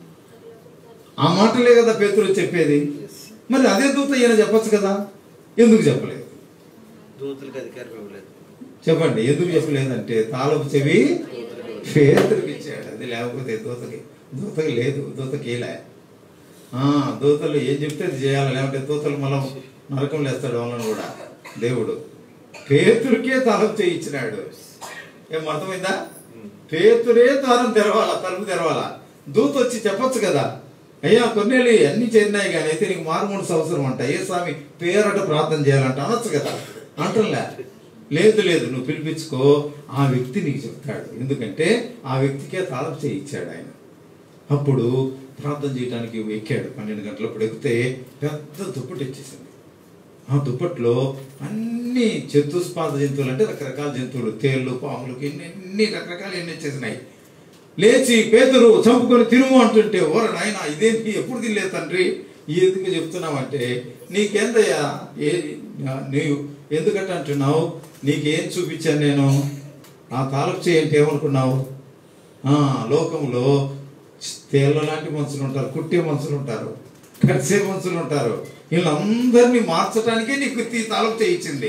ఆ మాటలే కదా పేతురు చెప్పేది మరి అదే దూత ఈయన చెప్పొచ్చు కదా ఎందుకు చెప్పలేదు దూతలకు అధికారం ఇవ్వలేదు చెప్పండి ఎందుకు చెప్పలేదంటే తాళపు చెవి పేదరికి ఇచ్చాడు అది లేకపోతే దూతకి దూతకి లేదు దూతకి ఏలే ఆ, దూతలు ఏం చెప్తే అది చేయాలి లేకపోతే దూతలు మనం నరకం లేస్తాడు వాళ్ళని కూడా దేవుడు పేతురికే తాళం చేయించినాడు ఏం అర్థమైందా పేతురే తాళం తెరవాలా తలుపు తెరవాలా దూత వచ్చి చెప్పొచ్చు కదా అయ్యా కొన్నేళ్ళు అన్ని చేరినాయి కానీ అయితే నీకు మారుమూడు అవసరం అంట ఏ స్వామి పేరట ప్రార్థన చేయాలంట అనొచ్చు కదా అంటలే లేదు లేదు నువ్వు పిలిపించుకో ఆ వ్యక్తి నీకు చెప్తాడు ఎందుకంటే ఆ వ్యక్తికే తాళం చేయించాడు ఆయన అప్పుడు ప్రార్థన చేయడానికి ఎక్కాడు పన్నెండు గంటలప్పుడు ఎక్కితే పెద్ద దుప్పటి వచ్చేసింది ఆ దుప్పట్లో అన్ని చతుస్పాద జంతువులు అంటే రకరకాల జంతువులు తేళ్ళు పాములు ఎన్ని ఎన్ని రకరకాల ఎన్ని వచ్చేసినాయి లేచి పేదరు చంపుకొని తిరుము అంటుంటే ఓర నాయన ఇదేంటి ఎప్పుడు తినలేదు తండ్రి ఎందుకు చెప్తున్నావంటే నీకేందయ్యా ఏ నీవు ఎందుకంటే అంటున్నావు నీకేం చూపించాను నేను ఆ తాలపు చేయంటే ఏమనుకున్నావు ఆ లోకంలో తేళ్ళ లాంటి మనుషులు ఉంటారు కుట్టే మనుషులు ఉంటారు కడిసే మనుషులు ఉంటారు వీళ్ళందరినీ మార్చడానికే నీకు ఈ తాలపు చేయించింది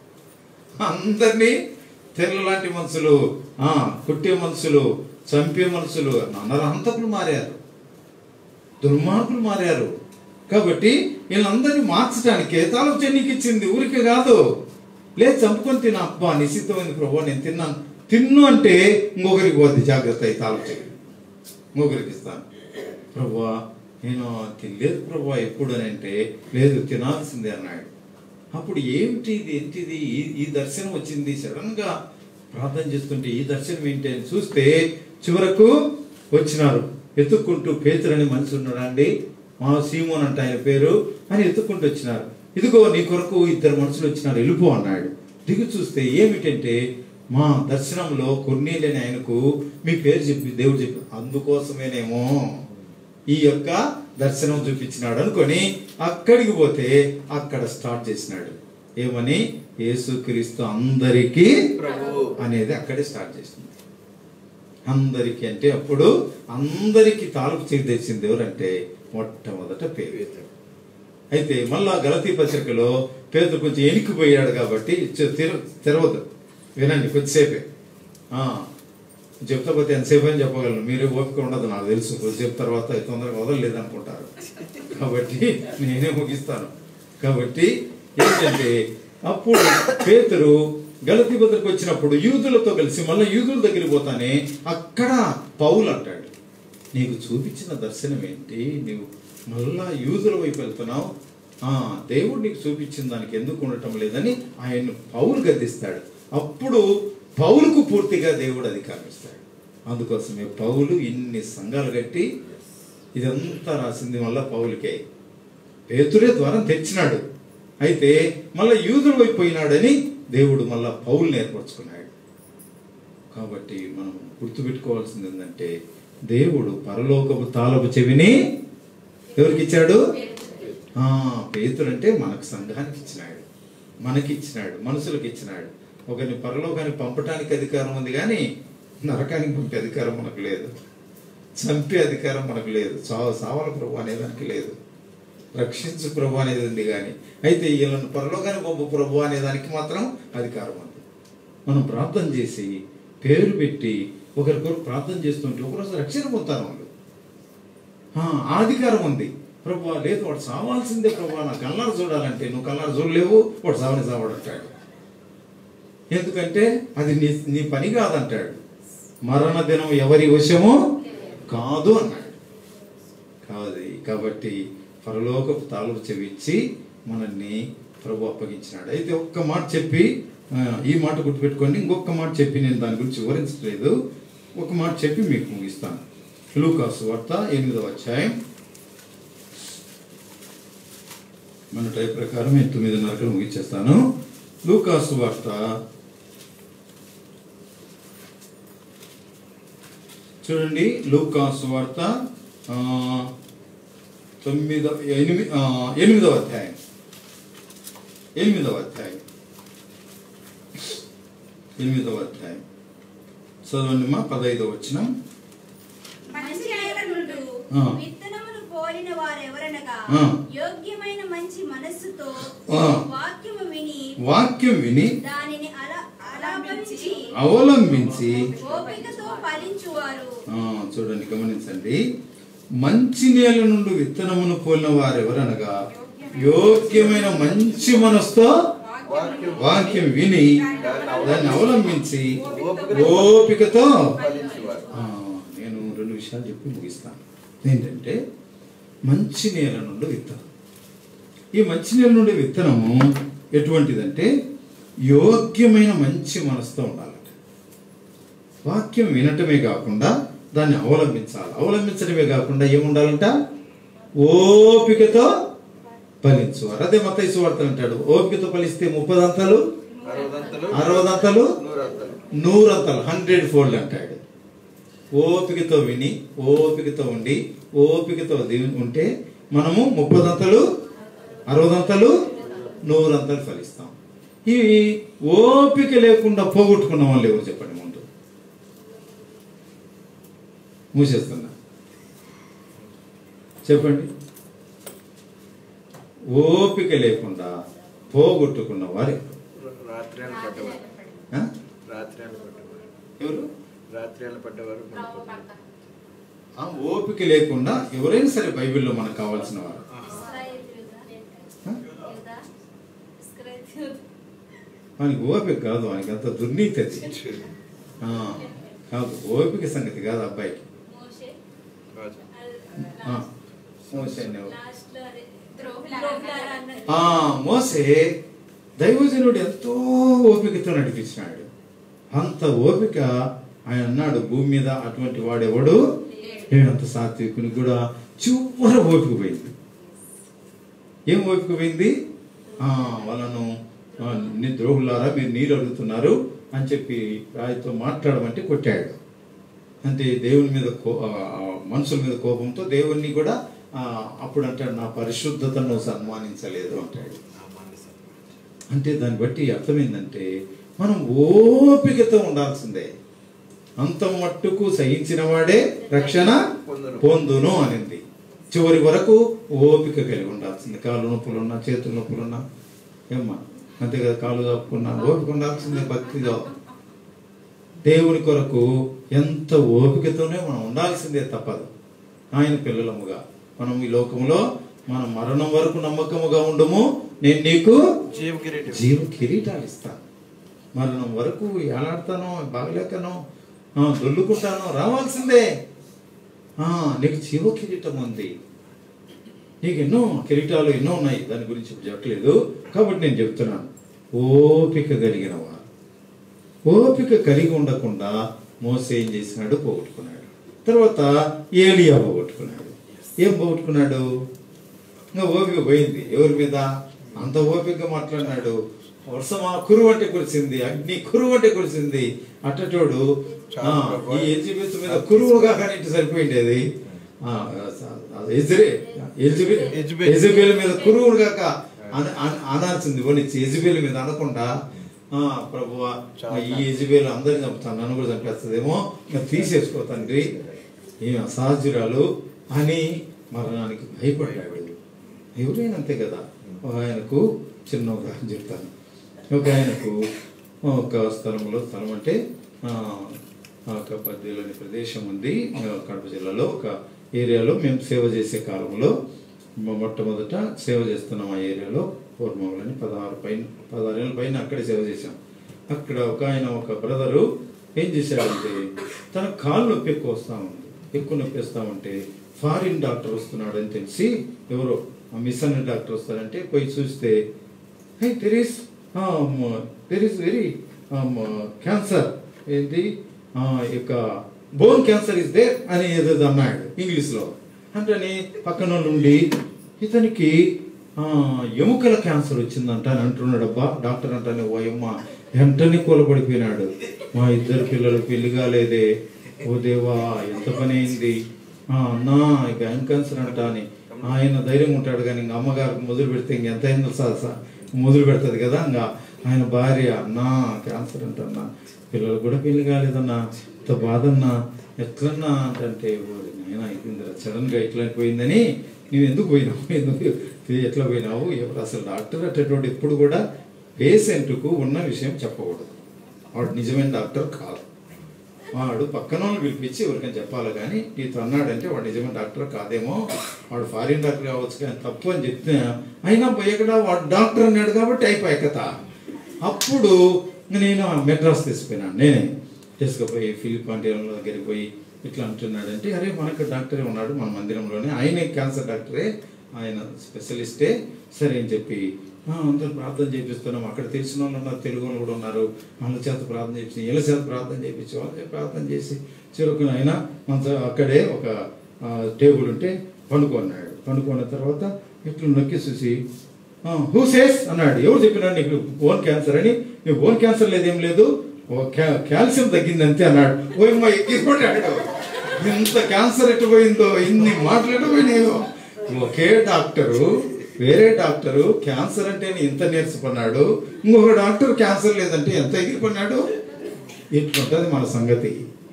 అందరినీ తెల్ల లాంటి మనుషులు ఆ కుట్టే మనుషులు చంపే మనుషులు నరహంతకులు మారారు దుర్మార్గులు మారారు కాబట్టి వీళ్ళందరినీ మార్చడానికే తాలపు నీకు ఇచ్చింది ఊరికే కాదు లేదు చంపుకొని తిన అబ్బా నిశ్చితమైంది ప్రభు నేను తిన్నాను తిన్ను అంటే ఇంకొకరికి పోద్ది జాగ్రత్త ఈ తాలపు చెయ్యి ఇంకొకరికి ఇస్తాను ప్రభువా నేను తినలేదు ప్రభువా ఎప్పుడు అని అంటే లేదు తినాల్సిందే అన్నాడు అప్పుడు ఏమిటి ఇది ఏంటిది ఈ- ఈ దర్శనం వచ్చింది సడన్ గా ప్రార్థన చేస్తుంటే ఈ దర్శనం ఏంటి అని చూస్తే చివరకు వచ్చినారు ఎత్తుక్కుంటూ పేతురు అని మనిషి ఉన్నాడు అండి మా సీమోన్ అంట ఆయన పేరు అని ఎత్తుక్కుంటూ వచ్చినారు ఇదిగో నీ కొరకు ఇద్దరు మనుషులు వచ్చినారు వెళ్ళిపో అన్నాడు దిగి చూస్తే ఏమిటంటే మా దర్శనంలో కొన్నేళ్ళని ఆయనకు మీ పేరు చెప్పి దేవుడు చెప్పి అందుకోసమేనేమో ఈ యొక్క దర్శనం చూపించినాడు అనుకొని అక్కడికి పోతే అక్కడ స్టార్ట్ చేసినాడు ఏమని యేసుక్రీస్తు అందరికీ ప్రభు అనేది అక్కడే స్టార్ట్ చేసింది అందరికీ అంటే అప్పుడు అందరికీ తాలూకు చేసి తెచ్చింది ఎవరంటే మొట్టమొదట పేరు పేతురు. అయితే మళ్ళా గలతీ పత్రికలో పేదరు కొంచెం ఎనికిపోయాడు కాబట్టి చె- తెర- తెరవద్దు వినండి కొద్దిసేపే ఆ, చెప్తా పోతే ఎంతసేపు అని చెప్పగలను మీరే ఓపిక ఉండదు నాకు తెలుసు కొద్దిసేపు తర్వాత తొందరగా వదలలేదు అనుకుంటారు కాబట్టి నేనే ముగిస్తాను కాబట్టి ఏంటంటే అప్పుడు పేతురు గలతీ పత్రిక వచ్చినప్పుడు యూదులతో కలిసి మళ్ళీ యూదుల దగ్గరికి పోతానే అక్కడ పౌలు అంటాడు నీకు చూపించిన దర్శనం ఏంటి నీవు మళ్ళా యూదుల వైపు వెళ్తున్నావు ఆ, దేవుడు నీకు చూపించిన దానికి ఎందుకు ఉండటం లేదని ఆయన పౌలు గద్దిస్తాడు అప్పుడు పౌలుకు పూర్తిగా దేవుడు అధికారం ఇస్తాడు అందుకోసమే పౌలు ఇన్ని సంఘాలు కట్టి ఇదంతా రాసింది మళ్ళా పౌలుకే పేతురే ద్వారం తెచ్చినాడు అయితే మళ్ళా యూదుల వైపు పోయినాడని దేవుడు మళ్ళా పౌల్ని ఏర్పరచుకున్నాడు కాబట్టి మనం గుర్తుపెట్టుకోవాల్సింది ఏంటంటే దేవుడు పరలోకపు తాళపు చెవిని ఎవరికి ఇచ్చాడు ఆ, పేతురు అంటే మనకు సంఘానికి ఇచ్చినాడు మనకి ఇచ్చినాడు మనుషులకు ఇచ్చినాడు ఒకరిని పరలోకానికి పంపటానికి అధికారం ఉంది కానీ నరకానికి పంపే అధికారం మనకు లేదు చంపే అధికారం మనకు లేదు చావు సావల ప్రభు అనేదానికి లేదు రక్షించు ప్రభు అనేది ఉంది కానీ అయితే వీళ్ళని పరలోకానికి పంపు ప్రభు అనే దానికి మాత్రం అధికారం ఉంది మనం ప్రార్థన చేసి పేరు పెట్టి ఒకరికొకరు ప్రార్థన చేస్తుంటే ఒకరోజు రక్షణ పొందుతారు వాళ్ళు ఆ, ఆ అధికారం ఉంది ప్రభు లేదు వాడు సావాల్సిందే ప్రభు నా కళ్ళారు చూడాలంటే నువ్వు కళ్ళారు చూడలేవు వాడు సావని సావాడు అంటాడు ఎందుకంటే అది నీ నీ పని కాదంటాడు మరణ దినం ఎవరి వశము కాదు అన్నాడు కాదు కాబట్టి పరలోకపు తాళపు చెవిచ్చి మనల్ని ప్రభు అప్పగించినాడు అయితే ఒక్క మాట చెప్పి ఆ, ఈ మాట గుర్తుపెట్టుకోండి ఇంకొక మాట చెప్పి నేను దాని గురించి వివరించలేదు ఒక మాట చెప్పి మీకు ముగిస్తాను లూకాసు వార్త ఎనిమిదవ అధ్యాయం మన టైప్ ప్రకారం నేను తొమ్మిదిన్నరకు ముగించేస్తాను లూకాసు వార్త చూడండి లూకాసు వార్త ఆ, తొమ్మిదవ ఎనిమిది ఆ, ఎనిమిదవ అధ్యాయం ఎనిమిదవ అధ్యాయం ఎనిమిదవ అధ్యాయం చదవండి మా పదైదవ వచ్చిన మంచి నేల నుండి ఆ. విత్తనమును పోలిన వారెవరనగా ఆ. యోగ్యమైన మంచి మనస్సుతో ఆ. వాక్యము విని వాక్యం విని దానిని అల అలాపరించి అవలంబించి ఓపికతో ఫలించువారు ఆ, చూడండి గమనించండి మంచి నేల నుండి విత్తనమును పోలిన వారెవరనగా యోగ్యమైన మంచి మనసుతో వాక్యం వాక్యం విని దాన్ని అవలంబించి ఓపికతో ఓపికతో ఫలించువారు. ఆ, నేను రెండు విషయాలు చెప్పి ముగిస్తాను ఏంటంటే మంచి నేల నుండి విత్తనం ఈ మంచి నేల నుండి విత్తనము ఎటువంటిదంటే యోగ్యమైన మంచి మనసుతో ఉండాలంట వాక్యం వినటమే కాకుండా దాన్ని అవలంబించాలి అవలంబించడమే కాకుండా ఏముండాలంట ఓపికతో ఫలించువారు అదే మత వార్తలు అంటాడు ఓపికతో ఫలిస్తే ముప్పదంతలు అరవదంతలు అరవదంతలు నూరంతలు నూరంతలు హండ్రెడ్ ఫోల్డ్ అంటాడు ఓపికతో విని ఓపికతో ఉండి ఓపికతో ది- ఉంటే మనము ముప్పదంతలు అరవదంతలు నూరంతలు ఫలిస్తాం ఇవి ఓపిక లేకుండా పోగొట్టుకున్న వాళ్ళు ఎవరు చెప్పండి ముందు మూసేస్తున్నా చెప్పండి ఓపిక లేకుండా పోగొట్టుకున్న వారు రాత్రియాలు పడ్డవారు ఆ? రాత్రియాలు పడ్డవారు ఎవరు రాత్రియాలు పడ్డవారు మనకు ఆ ఓపిక లేకుండా ఎవరైనా సరే బైబిల్లో మనకు కావాల్సిన వారు ఆ? వానికి ఓపిక కాదు వానికి అంత దుర్నీతి అది ఆ, కాదు ఓపిక సంగతి కాదు అబ్బాయికి రాజు. ఆ, మోసే అనేవాడు. ద్రోహులారా ఆ మోసే దైవజనుడు ఎంతో ఓపికతో నడిపించినాడు అంత ఓపిక ఆయన అన్నాడు భూమి మీద అటువంటి వాడెవడు లేడంత సాత్వికుని కూడా చివర ఓపిక పోయింది ఏం ఓపిక పోయింది ఆ వాళ్ళను ఆ, నీ ద్రోహులారా మీరు నీరు అడుగుతున్నారు అని చెప్పి రాయితో మాట్లాడమంటే కొట్టాడు అంటే దేవుని మీద కో ఆ, ఆ, మనుషుల మీద కోపంతో దేవుణ్ణి కూడా ఆ, అప్పుడు అంటాడు నా పరిశుద్ధతను సన్మానించలేదు అంటాడు అంటే దాన్ని బట్టి అర్థమైందంటే మనం ఓపికతో ఉండాల్సిందే అంత మట్టుకు సహించిన వాడే రక్షణ పొందును. పొందును అనింది చివరి వరకు ఓపిక కలిగి ఉండాల్సింది కాళ్ళు నొప్పులున్నా చేతుల నొప్పులున్నా ఏమ్మా అంతే కదా కాళ్ళు తప్పుకున్నా ఓపిక ఉండాల్సిందే భక్తిలో దేవుని కొరకు ఎంత ఓపికతోనే మనం ఉండాల్సిందే తప్పదు ఆయన పిల్లలముగా మనం ఈ లోకంలో మన మరణం వరకు నమ్మకముగా ఉండము నేను నీకు జీవ కిరీటం జీవ కిరీటాలు ఇస్తాను మరణం వరకు ఎలాడతానో బాగలేకనో ఆ, దొల్లుకుంటానో రావాల్సిందే ఆ, నీకు జీవ కిరీటం ఉంది నీకు ఎన్నో కిరీటాలు ఎన్నో ఉన్నాయి దాని గురించి ఇప్పుడు చెప్పలేదు కాబట్టి నేను చెప్తున్నాను ఓపిక కలిగిన వారు ఓపిక కలిగి ఉండకుండా మోస ఏం చేసినాడు పోగొట్టుకున్నాడు తర్వాత ఏలియా పోగొట్టుకున్నాడు ఏం పోగొట్టుకున్నాడు ఇంకా ఓపిక పోయింది ఎవరి మీద అంత ఓపిక మాట్లాడినాడు వర్షమా కురువు అంటే కురిసింది అగ్ని కురువు అంటే కురిసింది అట్టటోడు ఆ, ఈ ఎలిజబెత్ మీద కురువుగా కానీ ఇటు సరిపోయిండేది ఆ, ఎజ్రే ఎలిజబెత్ ఎజబెల్. ఎజబెల్ మీద కురువును కాక అన- అన- అనాల్సింది పోనీ ఎజబెల్ మీద అనకుండా ఆ ప్రభువా ఈ ఎజబెల్ అందరిని చంపుతాను నన్ను కూడా చంపేస్తుందేమో ఇంకా తీసేసుకో తండ్రి ఈమె అసహజురాలు అని మరణానికి భయపడ్డాడు ఎవరైనా అంతే కదా ఒక ఆయనకు చిన్న ఉదాహరణ చెప్తాను ఒక ఆయనకు ఒక స్థలంలో స్థలం అంటే ఆ, ఒక పద్దెలోని ప్రదేశం ఉంది ఆ, కడప జిల్లాలో ఒక ఏరియాలో మేము సేవ చేసే కాలంలో మొ- మొట్టమొదట సేవ చేస్తున్నాం ఆ ఏరియాలో పూర్వమని పదహారు పైన పదహారు ఏళ్ళ పైన అక్కడే సేవ చేశాం అక్కడ ఒక ఆయన ఒక బ్రదరు ఏం చేశాడంటే తన కాలు నొప్పి ఎక్కువ వస్తా ఉంది ఎక్కువ నొప్పి వస్తా ఉంటే ఫారిన్ డాక్టర్ వస్తున్నాడు అని తెలిసి ఎవరో ఆ మిషన్ డాక్టర్ వస్తారంటే పోయి చూస్తే hey there is there is very cancer ఏంటి ఆ, ఇక బోన్ క్యాన్సర్ ఇస్ దేర్ అని ఏదో అన్నాడు ఇంగ్లీష్లో అంటే పక్కన నుండి ఇతనికి ఆ, ఎముకల క్యాన్సర్ వచ్చిందంట అని అంటున్నాడు అబ్బా డాక్టర్ అంటానే ఓ అమ్మ వెంటనే కూలబడిపోయినాడు మా ఇద్దరు పిల్లలు పెళ్లి కాలేదే ఓ దేవా ఎంత పని అయింది ఆ, అన్నా బ్యాంక్ క్యాన్సర్ అంట అని ఆయన ధైర్యం ఉంటాడు కానీ ఇంక అమ్మగారికి మొదలు పెడితే ఇంక ఎంత అయిందో సా సా మొదలు పెడుతుంది కదా ఇంకా ఆయన భార్య అన్నా క్యాన్సర్ అంటన్నా పిల్లలు కూడా పెళ్లి కాలేదన్నా ఇంత బాధన్నా ఎట్లన్నా అంటే నేను అయిపోయిందిరా సడన్ గా ఇట్లా పోయిందని నువ్వు ఎందుకు పోయినావు ఎందుకు ఎట్లా పోయినావు ఎవరు అసలు డాక్టర్ అట్టేటువంటి ఎప్పుడు కూడా పేషెంట్కు ఉన్న విషయం చెప్పకూడదు వాడు నిజమైన డాక్టర్ కాదు వాడు పక్కన వాళ్ళని పిలిపించి ఎవరికైనా చెప్పాలి కానీ నీతో అన్నాడంటే వాడు నిజమైన డాక్టర్ కాదేమో వాడు ఫారిన్ డాక్టర్ కావచ్చు కానీ తప్పు అని చెప్తే అయినా పోయక్కడ వాడు డాక్టర్ అన్నాడు కాబట్టి అయిపోయి కథ అప్పుడు నేను మెడ్రాస్ తీసుకుపోయినాను నేనే తీసుకుపోయి ఫిలిప్ ఆంటీల దగ్గరికి పోయి ఇట్లా అంటున్నాడంటే అరే మనకు డాక్టరే ఉన్నాడు మన మందిరంలోనే ఆయనే క్యాన్సర్ డాక్టరే ఆయన స్పెషలిస్టే సరే అని చెప్పి "ఆ, అందరూ ప్రార్థన చేపిస్తున్నాం అక్కడ తెలిసిన వాళ్ళు ఉన్నారు తెలుగు వాళ్ళు కూడా ఉన్నారు వాళ్ళ చేత ప్రార్థన చేపించి వీళ్ళ చేత ప్రార్థన చేపించి వాళ్ళ చేత ప్రార్థన చేసి చిరుకుని ఆయన మన అక్కడే ఒక ఆ, టేబుల్ ఉంటే పండుకున్నాడు పండుకున్న తర్వాత ఇట్లా నొక్కి చూసి హూ సేస్ అన్నాడు ఎవరు చెప్పినాడు నీకు బోన్ క్యాన్సర్ అని నీకు బోన్ క్యాన్సర్ లేదేం లేదు ఓ క్యా- కాల్షియం తగ్గింది అంతే అన్నాడు ఓ అమ్మ ఎక్కిపోయాడు ఇంత క్యాన్సర్ ఎట్టుపోయిందో ఇన్ని మాటలు ఎట్టుపోయినాయో ఒకే డాక్టరు వేరే డాక్టరు క్యాన్సర్ అంటే ఇంత నేర్చుకున్నాడు ఇంకొక డాక్టర్ క్యాన్సర్ లేదంటే ఎంత ఎగిరిపోయినాడు ఇట్లుంటది మన సంగతి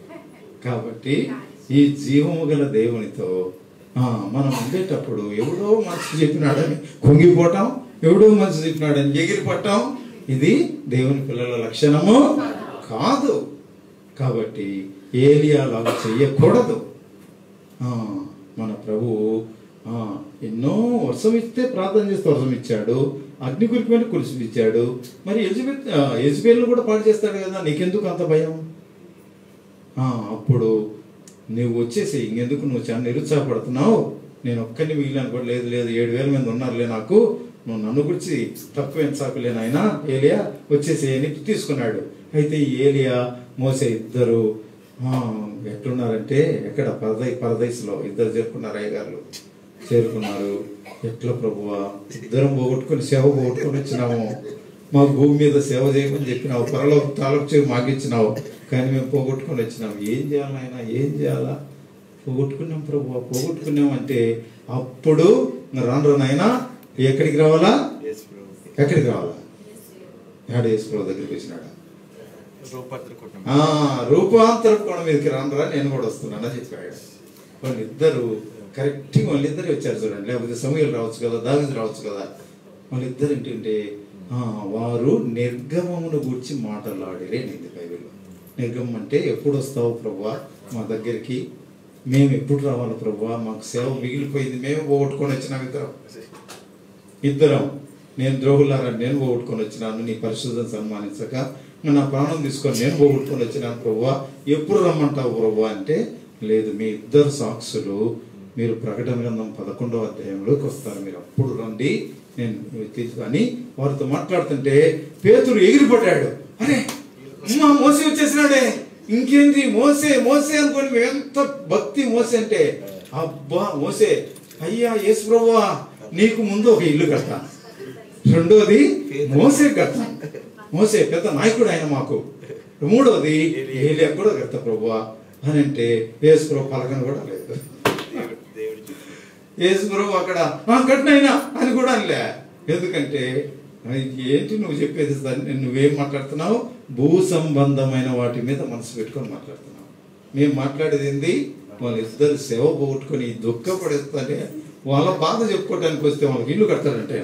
కాబట్టి ఈ జీవము గల దేవునితో ఆ, మనం ఉండేటప్పుడు ఎవడో మనసు చెప్పినాడని కుంగిపోవటం ఎవడో మనసు చెప్పినాడని ఎగిరిపట్టం ఇది దేవుని పిల్లల లక్షణము కాదు కాబట్టి ఏలియా లాగా చెయ్యకూడదు ఆ, మన ప్రభువు ఆ, ఎన్నో వర్షం ఇస్తే ప్రార్థన చేస్తే వర్షం ఇచ్చాడు అగ్ని కురిపిన కురిసి ఇచ్చాడు మరి ఎలిజబెత్ ఎలిజబెల్ కూడా పాడు చేస్తాడు కదా నీకెందుకు అంత భయం ఆ, అప్పుడు నువ్వు వచ్చేసి ఇంకెందుకు నువ్వు చాలా నిరుత్సాహపడుతున్నావు నేను ఒక్కరిని మిగిలిన కూడా లేదు లేదు ఏడు వేల మంది ఉన్నారులే నాకు నువ్వు నన్ను గురించి తక్కువ ఎంచాకులే నాయన ఏలియా వచ్చేసి అని తీసుకున్నాడు అయితే ఈ ఏలియా మోసే ఇద్దరు ఆ, ఎట్లున్నారంటే ఎక్కడ పరదై పరదైస్లో ఇద్దరు చేరుకున్నారు అయ్యగారులు చేరుకున్నారు ఎట్లా ప్రభువా ఇద్దరం పోగొట్టుకొని సేవ పోగొట్టుకొని వచ్చినాము మా భూమి మీద సేవ చేయమని చెప్పినావు త్వరలో తాలూకు చేయి మాకిచ్చినావు కానీ మేము పోగొట్టుకొని వచ్చినాం ఏం చేయాలి ఆయన ఏం చేయాలా పోగొట్టుకున్నాం ప్రభు పోగొట్టుకున్నాం అంటే అప్పుడు రాను రాను ఆయన ఎక్కడికి రావాలా ఎక్కడికి రావాలా ఏడు యేసుప్రభు దగ్గరికి వచ్చినాడు ఆ రూపాంతర కోణం మీదకి రానురా నేను కూడా వస్తున్నాను అని చెప్పాడు వాళ్ళిద్దరు కరెక్ట్ వాళ్ళిద్దరే వచ్చారు చూడండి లేకపోతే సమయాలు రావచ్చు కదా దావిది రావచ్చు కదా వాళ్ళిద్దరు ఏంటంటే ఆ, వారు నిర్గమమును గురించి మాట్లాడాడిరే అనేది బైబిల్లో నిర్గమం అంటే ఎప్పుడు వస్తావు ప్రభువా మా దగ్గరికి మేము ఎప్పుడు రావాలి ప్రభువా మాకు సేవ మిగిలిపోయింది మేము పోగొట్టుకొని వచ్చినాం ఇద్దరం ఇద్దరం నేను ద్రోహులారని నేను పోగొట్టుకొని వచ్చినాను నీ పరిశుద్ధం సన్మానించక నా ప్రాణం తీసుకొని నేను పోగొట్టుకొని వచ్చినాను ప్రభువా ఎప్పుడు రమ్మంటావు ప్రభువా అంటే లేదు మీ ఇద్దరు సాక్షులు మీరు ప్రకటన గ్రంథం పదకొండవ అధ్యాయంలోకి వస్తారు మీరు అప్పుడు రండి నేను తీసుకొని వారితో మాట్లాడుతుంటే పేతురు ఎగిరిపడ్డాడు అరే అమ్మా మోసే వచ్చేసినాడే ఇంకేంది మోసే మోసే అనుకోని మేము ఎంత భక్తి మోసే అంటే అబ్బా మోసే అయ్యా యేసు ప్రభువా నీకు ముందు ఒక ఇల్లు కడతాను రెండోది మోసే కడతాను మోసే పెద్ద నాయకుడు ఆయన మాకు మూడోది ఏలియా కూడా కడతా ప్రభువా అని అంటే యేసు ప్రభు పలకన కూడా లేదు దేవుడు దేవుడు చెప్పాడు. యేసు ప్రభు అక్కడ "ఆ, కట్నైనా అని కూడా అనలే ఎందుకంటే "ఆ, ఏంటి నువ్వు చెప్పేది దాన్ని నువ్వేం మాట్లాడుతున్నావు భూ సంబంధమైన వాటి మీద మనసు పెట్టుకొని మాట్లాడుతున్నావు మేము మాట్లాడేది ఏంది వాళ్ళిద్దరు సేవ పోగొట్టుకొని దుఃఖపడేస్తుంటే వాళ్ళ బాధ చెప్పుకోవడానికి వస్తే వాళ్ళకి ఇల్లు కడతారంటే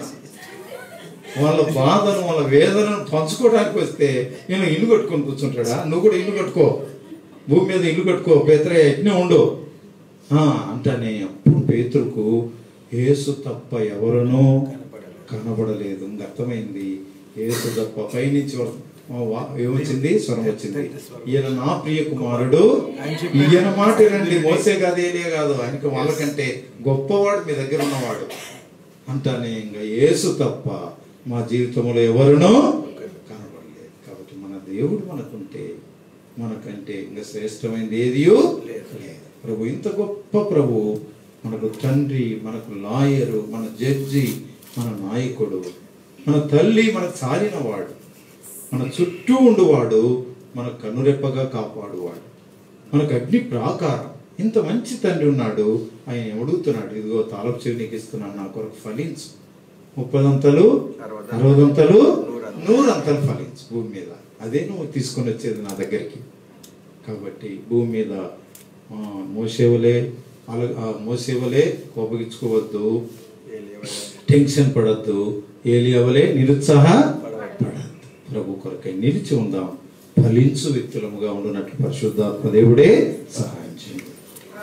వాళ్ళ బాధను వాళ్ళ వేదనను పంచుకోవడానికి వస్తే నేను ఇల్లు కట్టుకొని కూర్చుంటాడా నువ్వు కూడా ఇల్లు కట్టుకో భూమి మీద ఇల్లు కట్టుకో పేత్ర యజ్ఞం ఉండు ఆ, అంటానే అప్పుడు పేతురుకు యేసు తప్ప ఎవరునూ కనబడలేదు ఇంక అర్థమైంది యేసు తప్ప పైనుంచి వర- ఆ వా- ఏమొచ్చింది స్వరం వచ్చింది ఈయన నా ప్రియ కుమారుడు ఈయన మాట రండి మోసే కాదు ఏలియా కాదు ఆయనకి వాళ్ళకంటే గొప్పవాడు మీ దగ్గర ఉన్నవాడు అంటానే ఇంకా యేసు తప్ప మా జీవితంలో ఎవరునూ కనబడలేదు కాబట్టి మన దేవుడు మనకుంటే మనకంటే ఇంకా శ్రేష్టమైనది ఏదియో లేదు. లేదు ప్రభు ఇంత గొప్ప ప్రభు మనకు తండ్రి మనకు లాయరు మన జడ్జి మన నాయకుడు మన తల్లి మనకు సారినవాడు మన చుట్టూ ఉండువాడు మన కనురెప్పగా కాపాడువాడు మనకు అగ్ని ప్రాకారం ఇంత మంచి తండ్రి ఉన్నాడు ఆయన అడుగుతున్నాడు ఇదిగో తాలపు చెవి నీకు ఇస్తున్నాను నా కొరకు ఫలించు ముప్పదంతలు అరవదంతలు, అరవదంతలు నూరంతలు. నూరంతలు ఫలించు భూమి మీద అదే నువ్వు తీసుకొని వచ్చేది నా దగ్గరికి కాబట్టి భూమి మీద ఆ, మోసేవలే అల ఆ, మోసేవలే కోపగించుకోవద్దు ఏలియా టెన్షన్ పడద్దు ఏలియవలే నిరుత్సాహ పడద్దు ప్రభు కొరకై నిలిచి ఉందాం ఫలించు వ్యక్తులముగా ఉండునట్లు పరిశుద్ధాత్మ దేవుడే సహాయం చేయండి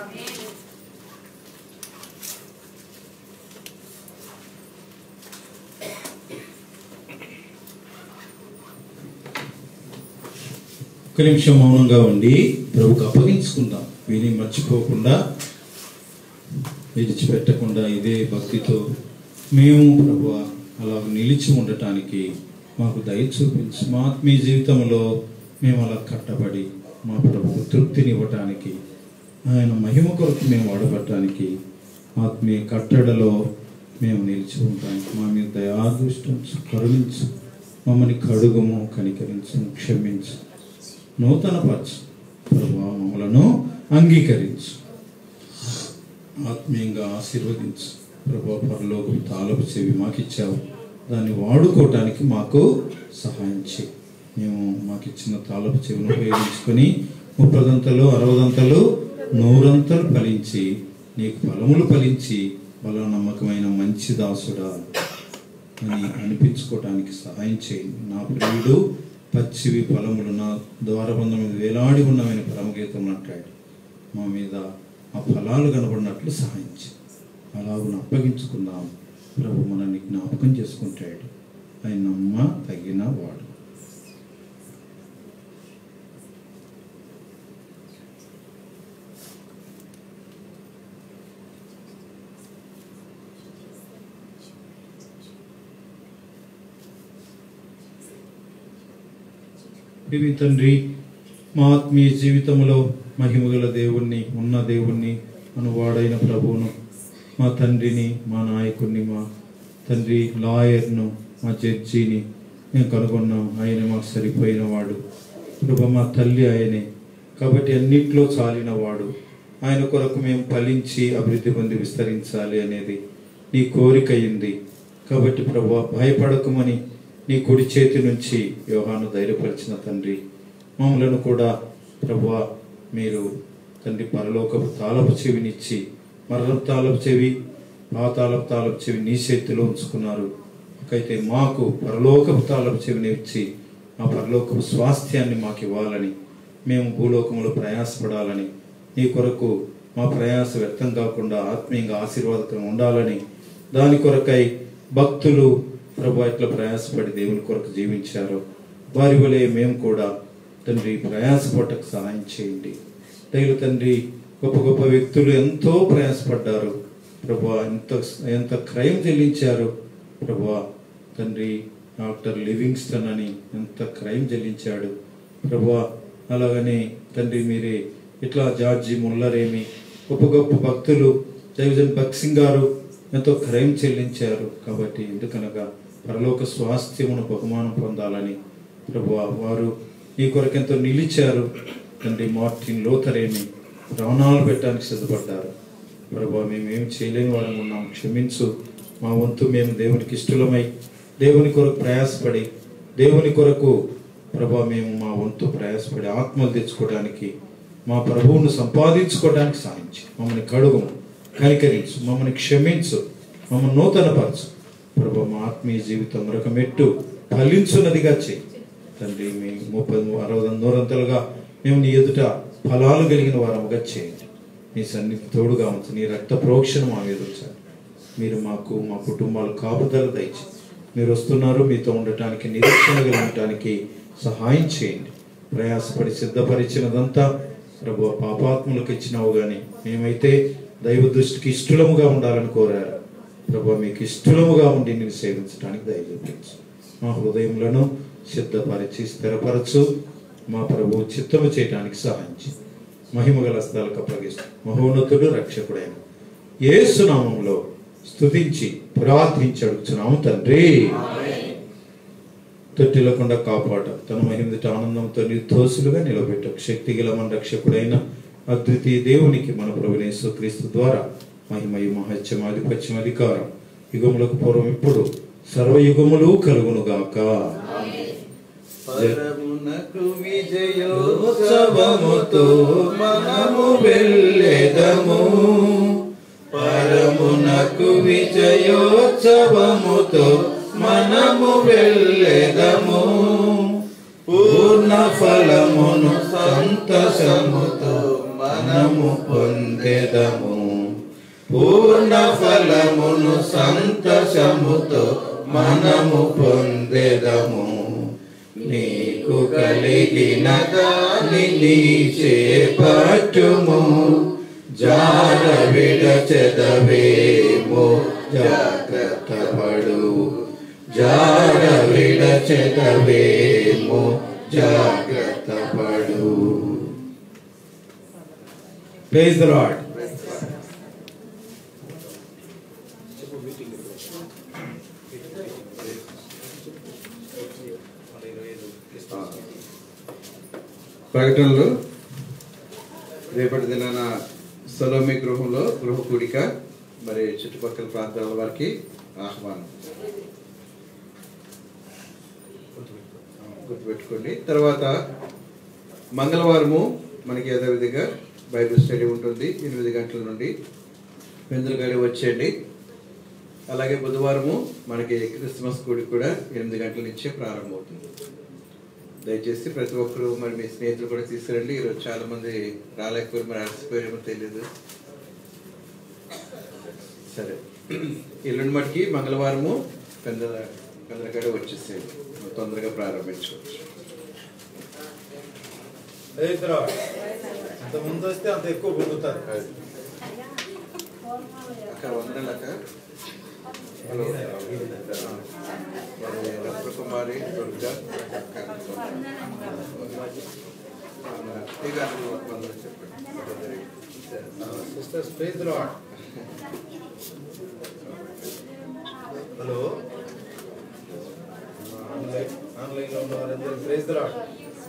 ఒక నిమిషం మౌనంగా ఉండి ప్రభుకు అప్పగించుకుందాం విని మర్చిపోకుండా విడిచిపెట్టకుండా ఇదే భక్తితో మేము ప్రభు అలా నిలిచి ఉండటానికి మాకు దయ చూపించి మా ఆత్మీయ జీవితంలో మేము అలా కట్టబడి మా ప్రభుకు తృప్తినివ్వటానికి ఆయన మహిమ కొరకు మేము వాడబట్టడానికి ఆత్మీయ కట్టడలో మేము నిలిచి ఉంటానికి మా మీద దయాదృష్టం కరుణించు మమ్మల్ని కడుగుము కనికరించు క్షమించు నూతనపరచు ప్రభు మమ్మలను అంగీకరించు ఆత్మీయంగా ఆశీర్వదించు ప్రభు పరలోకం తాలపు చెవి మాకు ఇచ్చావు దాన్ని వాడుకోవటానికి మాకు సహాయం చేయి మేము మాకు ఇచ్చిన తాలపు చెవిని ఉపయోగించుకొని ముప్పదంతలు అరవదంతలు నూరంతలు ఫలించి నీకు ఫలములు ఫలించి బల నమ్మకమైన మంచి దాసుడా అని అనిపించుకోవటానికి సహాయం చేయండి నా ప్రియుడు పచ్చివి ఫలములు నా ద్వారబంధం మీద వేలాడి ఉన్నవని పరమగీతం అంటాడు మా మీద ఆ ఫలాలు కనబడినట్లు సహాయం చేయి అలాగున అప్పగించుకుందాం ప్రభు మనల్ని జ్ఞాపకం చేసుకుంటాడు ఆయన నమ్మ తగిన వాడు ప్రియ తండ్రి మా ఆత్మీయ జీవితంలో మహిమగల దేవుణ్ణి ఉన్న దేవుణ్ణి అనువాడైన ప్రభువును మా తండ్రిని మా నాయకుడిని మా తండ్రి లాయర్ను మా జడ్జిని మేము కనుగొన్నాం ఆయన మాకు సరిపోయిన వాడు ప్రభు మా తల్లి ఆయనే కాబట్టి అన్నిట్లో చాలిన వాడు ఆయన కొరకు మేము ఫలించి అభివృద్ధి పొంది విస్తరించాలి అనేది నీ కోరిక అయింది కాబట్టి ప్రభు భయపడకమని నీ కుడి చేతి నుంచి యోహాను ధైర్యపరిచిన తండ్రి మమ్మలను కూడా ప్రభు మీరు తండ్రి పరలోకపు తాళపు చెవినిచ్చి మరణం తాళపు చెవి పాతాళపు తాళపు చెవి నీ చేతిలో ఉంచుకున్నారు అయితే మాకు పరలోకపు తాళపు చెవిని ఇచ్చి ఆ పరలోకపు స్వాస్థ్యాన్ని మాకు ఇవ్వాలని మేము భూలోకంలో ప్రయాసపడాలని నీ కొరకు మా ప్రయాస వ్యర్థం కాకుండా ఆత్మీయంగా ఆశీర్వాదకరంగా ఉండాలని దాని కొరకై భక్తులు ప్రభు ఎట్లా ప్రయాసపడి దేవుని కొరకు జీవించారో వారి వలె మేము కూడా తండ్రి ప్రయాసపడటకు సహాయం చేయండి దైవ తండ్రి గొప్ప గొప్ప వ్యక్తులు ఎంతో ప్రయాసపడ్డారు ప్రభా ఎంత ఎంత క్రయం చెల్లించారు ప్రభా తండ్రి డాక్టర్ లివింగ్స్టన్ అని ఎంత క్రయం చెల్లించాడు ప్రభా అలాగనే తండ్రి మీరే ఇట్లా జార్జి ముల్లరేమి గొప్ప గొప్ప భక్తులు జైవజన్ భక్సింగ్ గారు ఎంతో క్రయం చెల్లించారు కాబట్టి ఎందుకనగా పరలోక స్వాస్థ్యమును బహుమానం పొందాలని ప్రభు వారు ఈ కొరకెంతో నిలిచారు తండ్రి మార్టిన్ లోతరేమి ప్రాణాలు పెట్టడానికి సిద్ధపడ్డారు ప్రభా మేమేం చేయలేని వాళ్ళం ఉన్నాం క్షమించు మా వంతు మేము దేవునికి ఇష్టలమై దేవుని కొరకు ప్రయాసపడి దేవుని కొరకు ప్రభా మేము మా వంతు ప్రయాసపడి ఆత్మలు తెచ్చుకోవడానికి మా ప్రభువును సంపాదించుకోవడానికి సాధించి మమ్మల్ని కడుగుము కనికరించు మమ్మల్ని క్షమించు మమ్మల్ని నూతనపరచు ప్రభు మా ఆత్మీయ జీవితం మరొక మెట్టు ఫలించున్నదిగా చేయి తండ్రి మీ ముప్పై అరవై నూరంతలుగా మేము నీ ఎదుట ఫలాలు కలిగిన వారముగా చేయండి నీ సన్నిధి తోడుగా ఉంచు నీ రక్త ప్రోక్షణ మా మీద ఉంచండి మీరు మాకు మా కుటుంబాలు కాపుదల దయచి మీరు వస్తున్నారు మీతో ఉండటానికి నిరీక్షణగా ఉండటానికి సహాయం చేయండి ప్రయాసపడి సిద్ధపరిచినదంతా ప్రభు పాపాత్ములకు ఇచ్చినావు గాని మేమైతే దైవ దృష్టికి ఇష్టలముగా ఉండాలని కోరారు ప్రభు మీకు ఇష్టలముగా ఉండి నేను సేవించడానికి దయ చూపించు మా హృదయములను సిద్ధపరిచి స్థిరపరచు మా ప్రభు చిత్తము చేయడానికి సహాయం చేయి మహిమగల స్థలకు అప్పగిస్తూ మహోన్నతుడు రక్షకుడైన ఏసునామంలో స్తుతించి ప్రార్థించి అడుగుతున్నాము తండ్రి తొట్టిల్లకుండా కాపాడ తన మహిమదిట ఆనందంతో నిర్దోషులుగా నిలబెట్ట శక్తి గల మన రక్షకుడైన అద్వితీయ దేవునికి మన ప్రభునేశ్వ క్రీస్తు ద్వారా మహిమయు మహత్యం ఆధిపత్యం అధికారం యుగములకు పూర్వం ఇప్పుడు సర్వయుగములు కలుగునుగాక పరమునకు విజయోత్సవముతో మనము వెళ్ళెదము పరమునకు విజయోత్సవముతో మనము వెళ్ళెదము పూర్ణ ఫలమును సంతసముతో మనము పొందెదము పూర్ణ ఫలమును సంతసముతో మనము పొందెదము నీకు కలిగిన దాని నీచే పట్టుము జార విడచెదవేమో జాగ్రత్త పడు జార విడచెదవేమో జాగ్రత్త పడు ప్రైజ్ ద లార్డ్ ప్రకటనలు రేపటి దినాన సలోమి గృహంలో గృహ కూడిక మరి చుట్టుపక్కల ప్రాంతాల వారికి ఆహ్వానం గుర్తుపెట్టుకోండి తర్వాత మంగళవారము మనకి యథావిధిగా బైబిల్ స్టడీ ఉంటుంది ఎనిమిది గంటల నుండి వెందులుగాడి వచ్చేయండి అలాగే బుధవారము మనకి క్రిస్మస్ కూడి కూడా ఎనిమిది గంటల నుంచే ప్రారంభమవుతుంది దయచేసి ప్రతి ఒక్కరు మరి మీ స్నేహితులు కూడా తీసుకురండి ఈరోజు చాలా మంది రాలేకపోయారు మరి అలసిపోయారేమో తెలియదు సరే ఎల్లుండి మటుకి మంగళవారము పెద్ద పెద్దగడ వచ్చేసేది తొందరగా ప్రారంభించుకోవచ్చు ప్రైజ్ ద లార్డ్ అంత ముందు వస్తే అంత ఎక్కువ పొందుతారు అక్క వందనాలక్క హలో మరి రత్నకుమారి దుర్గా అక్క ఇక వందలు చెప్పండి sisters praise the lord hello online online లో ఉన్న వారందరూ praise the lord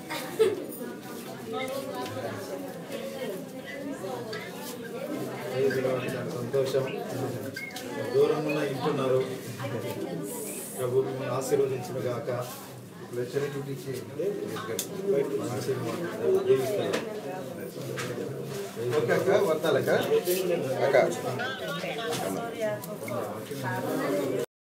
praise the lord చాలా సంతోషం దూరం ఉన్న ఇంటున్నారు ప్రభు మిమ్మల్ని ఆశీర్వదించిన గాక లెక్చర్ డ్యూటీ చేయండి ఓకే అక్క వస్తాలక్క అక్క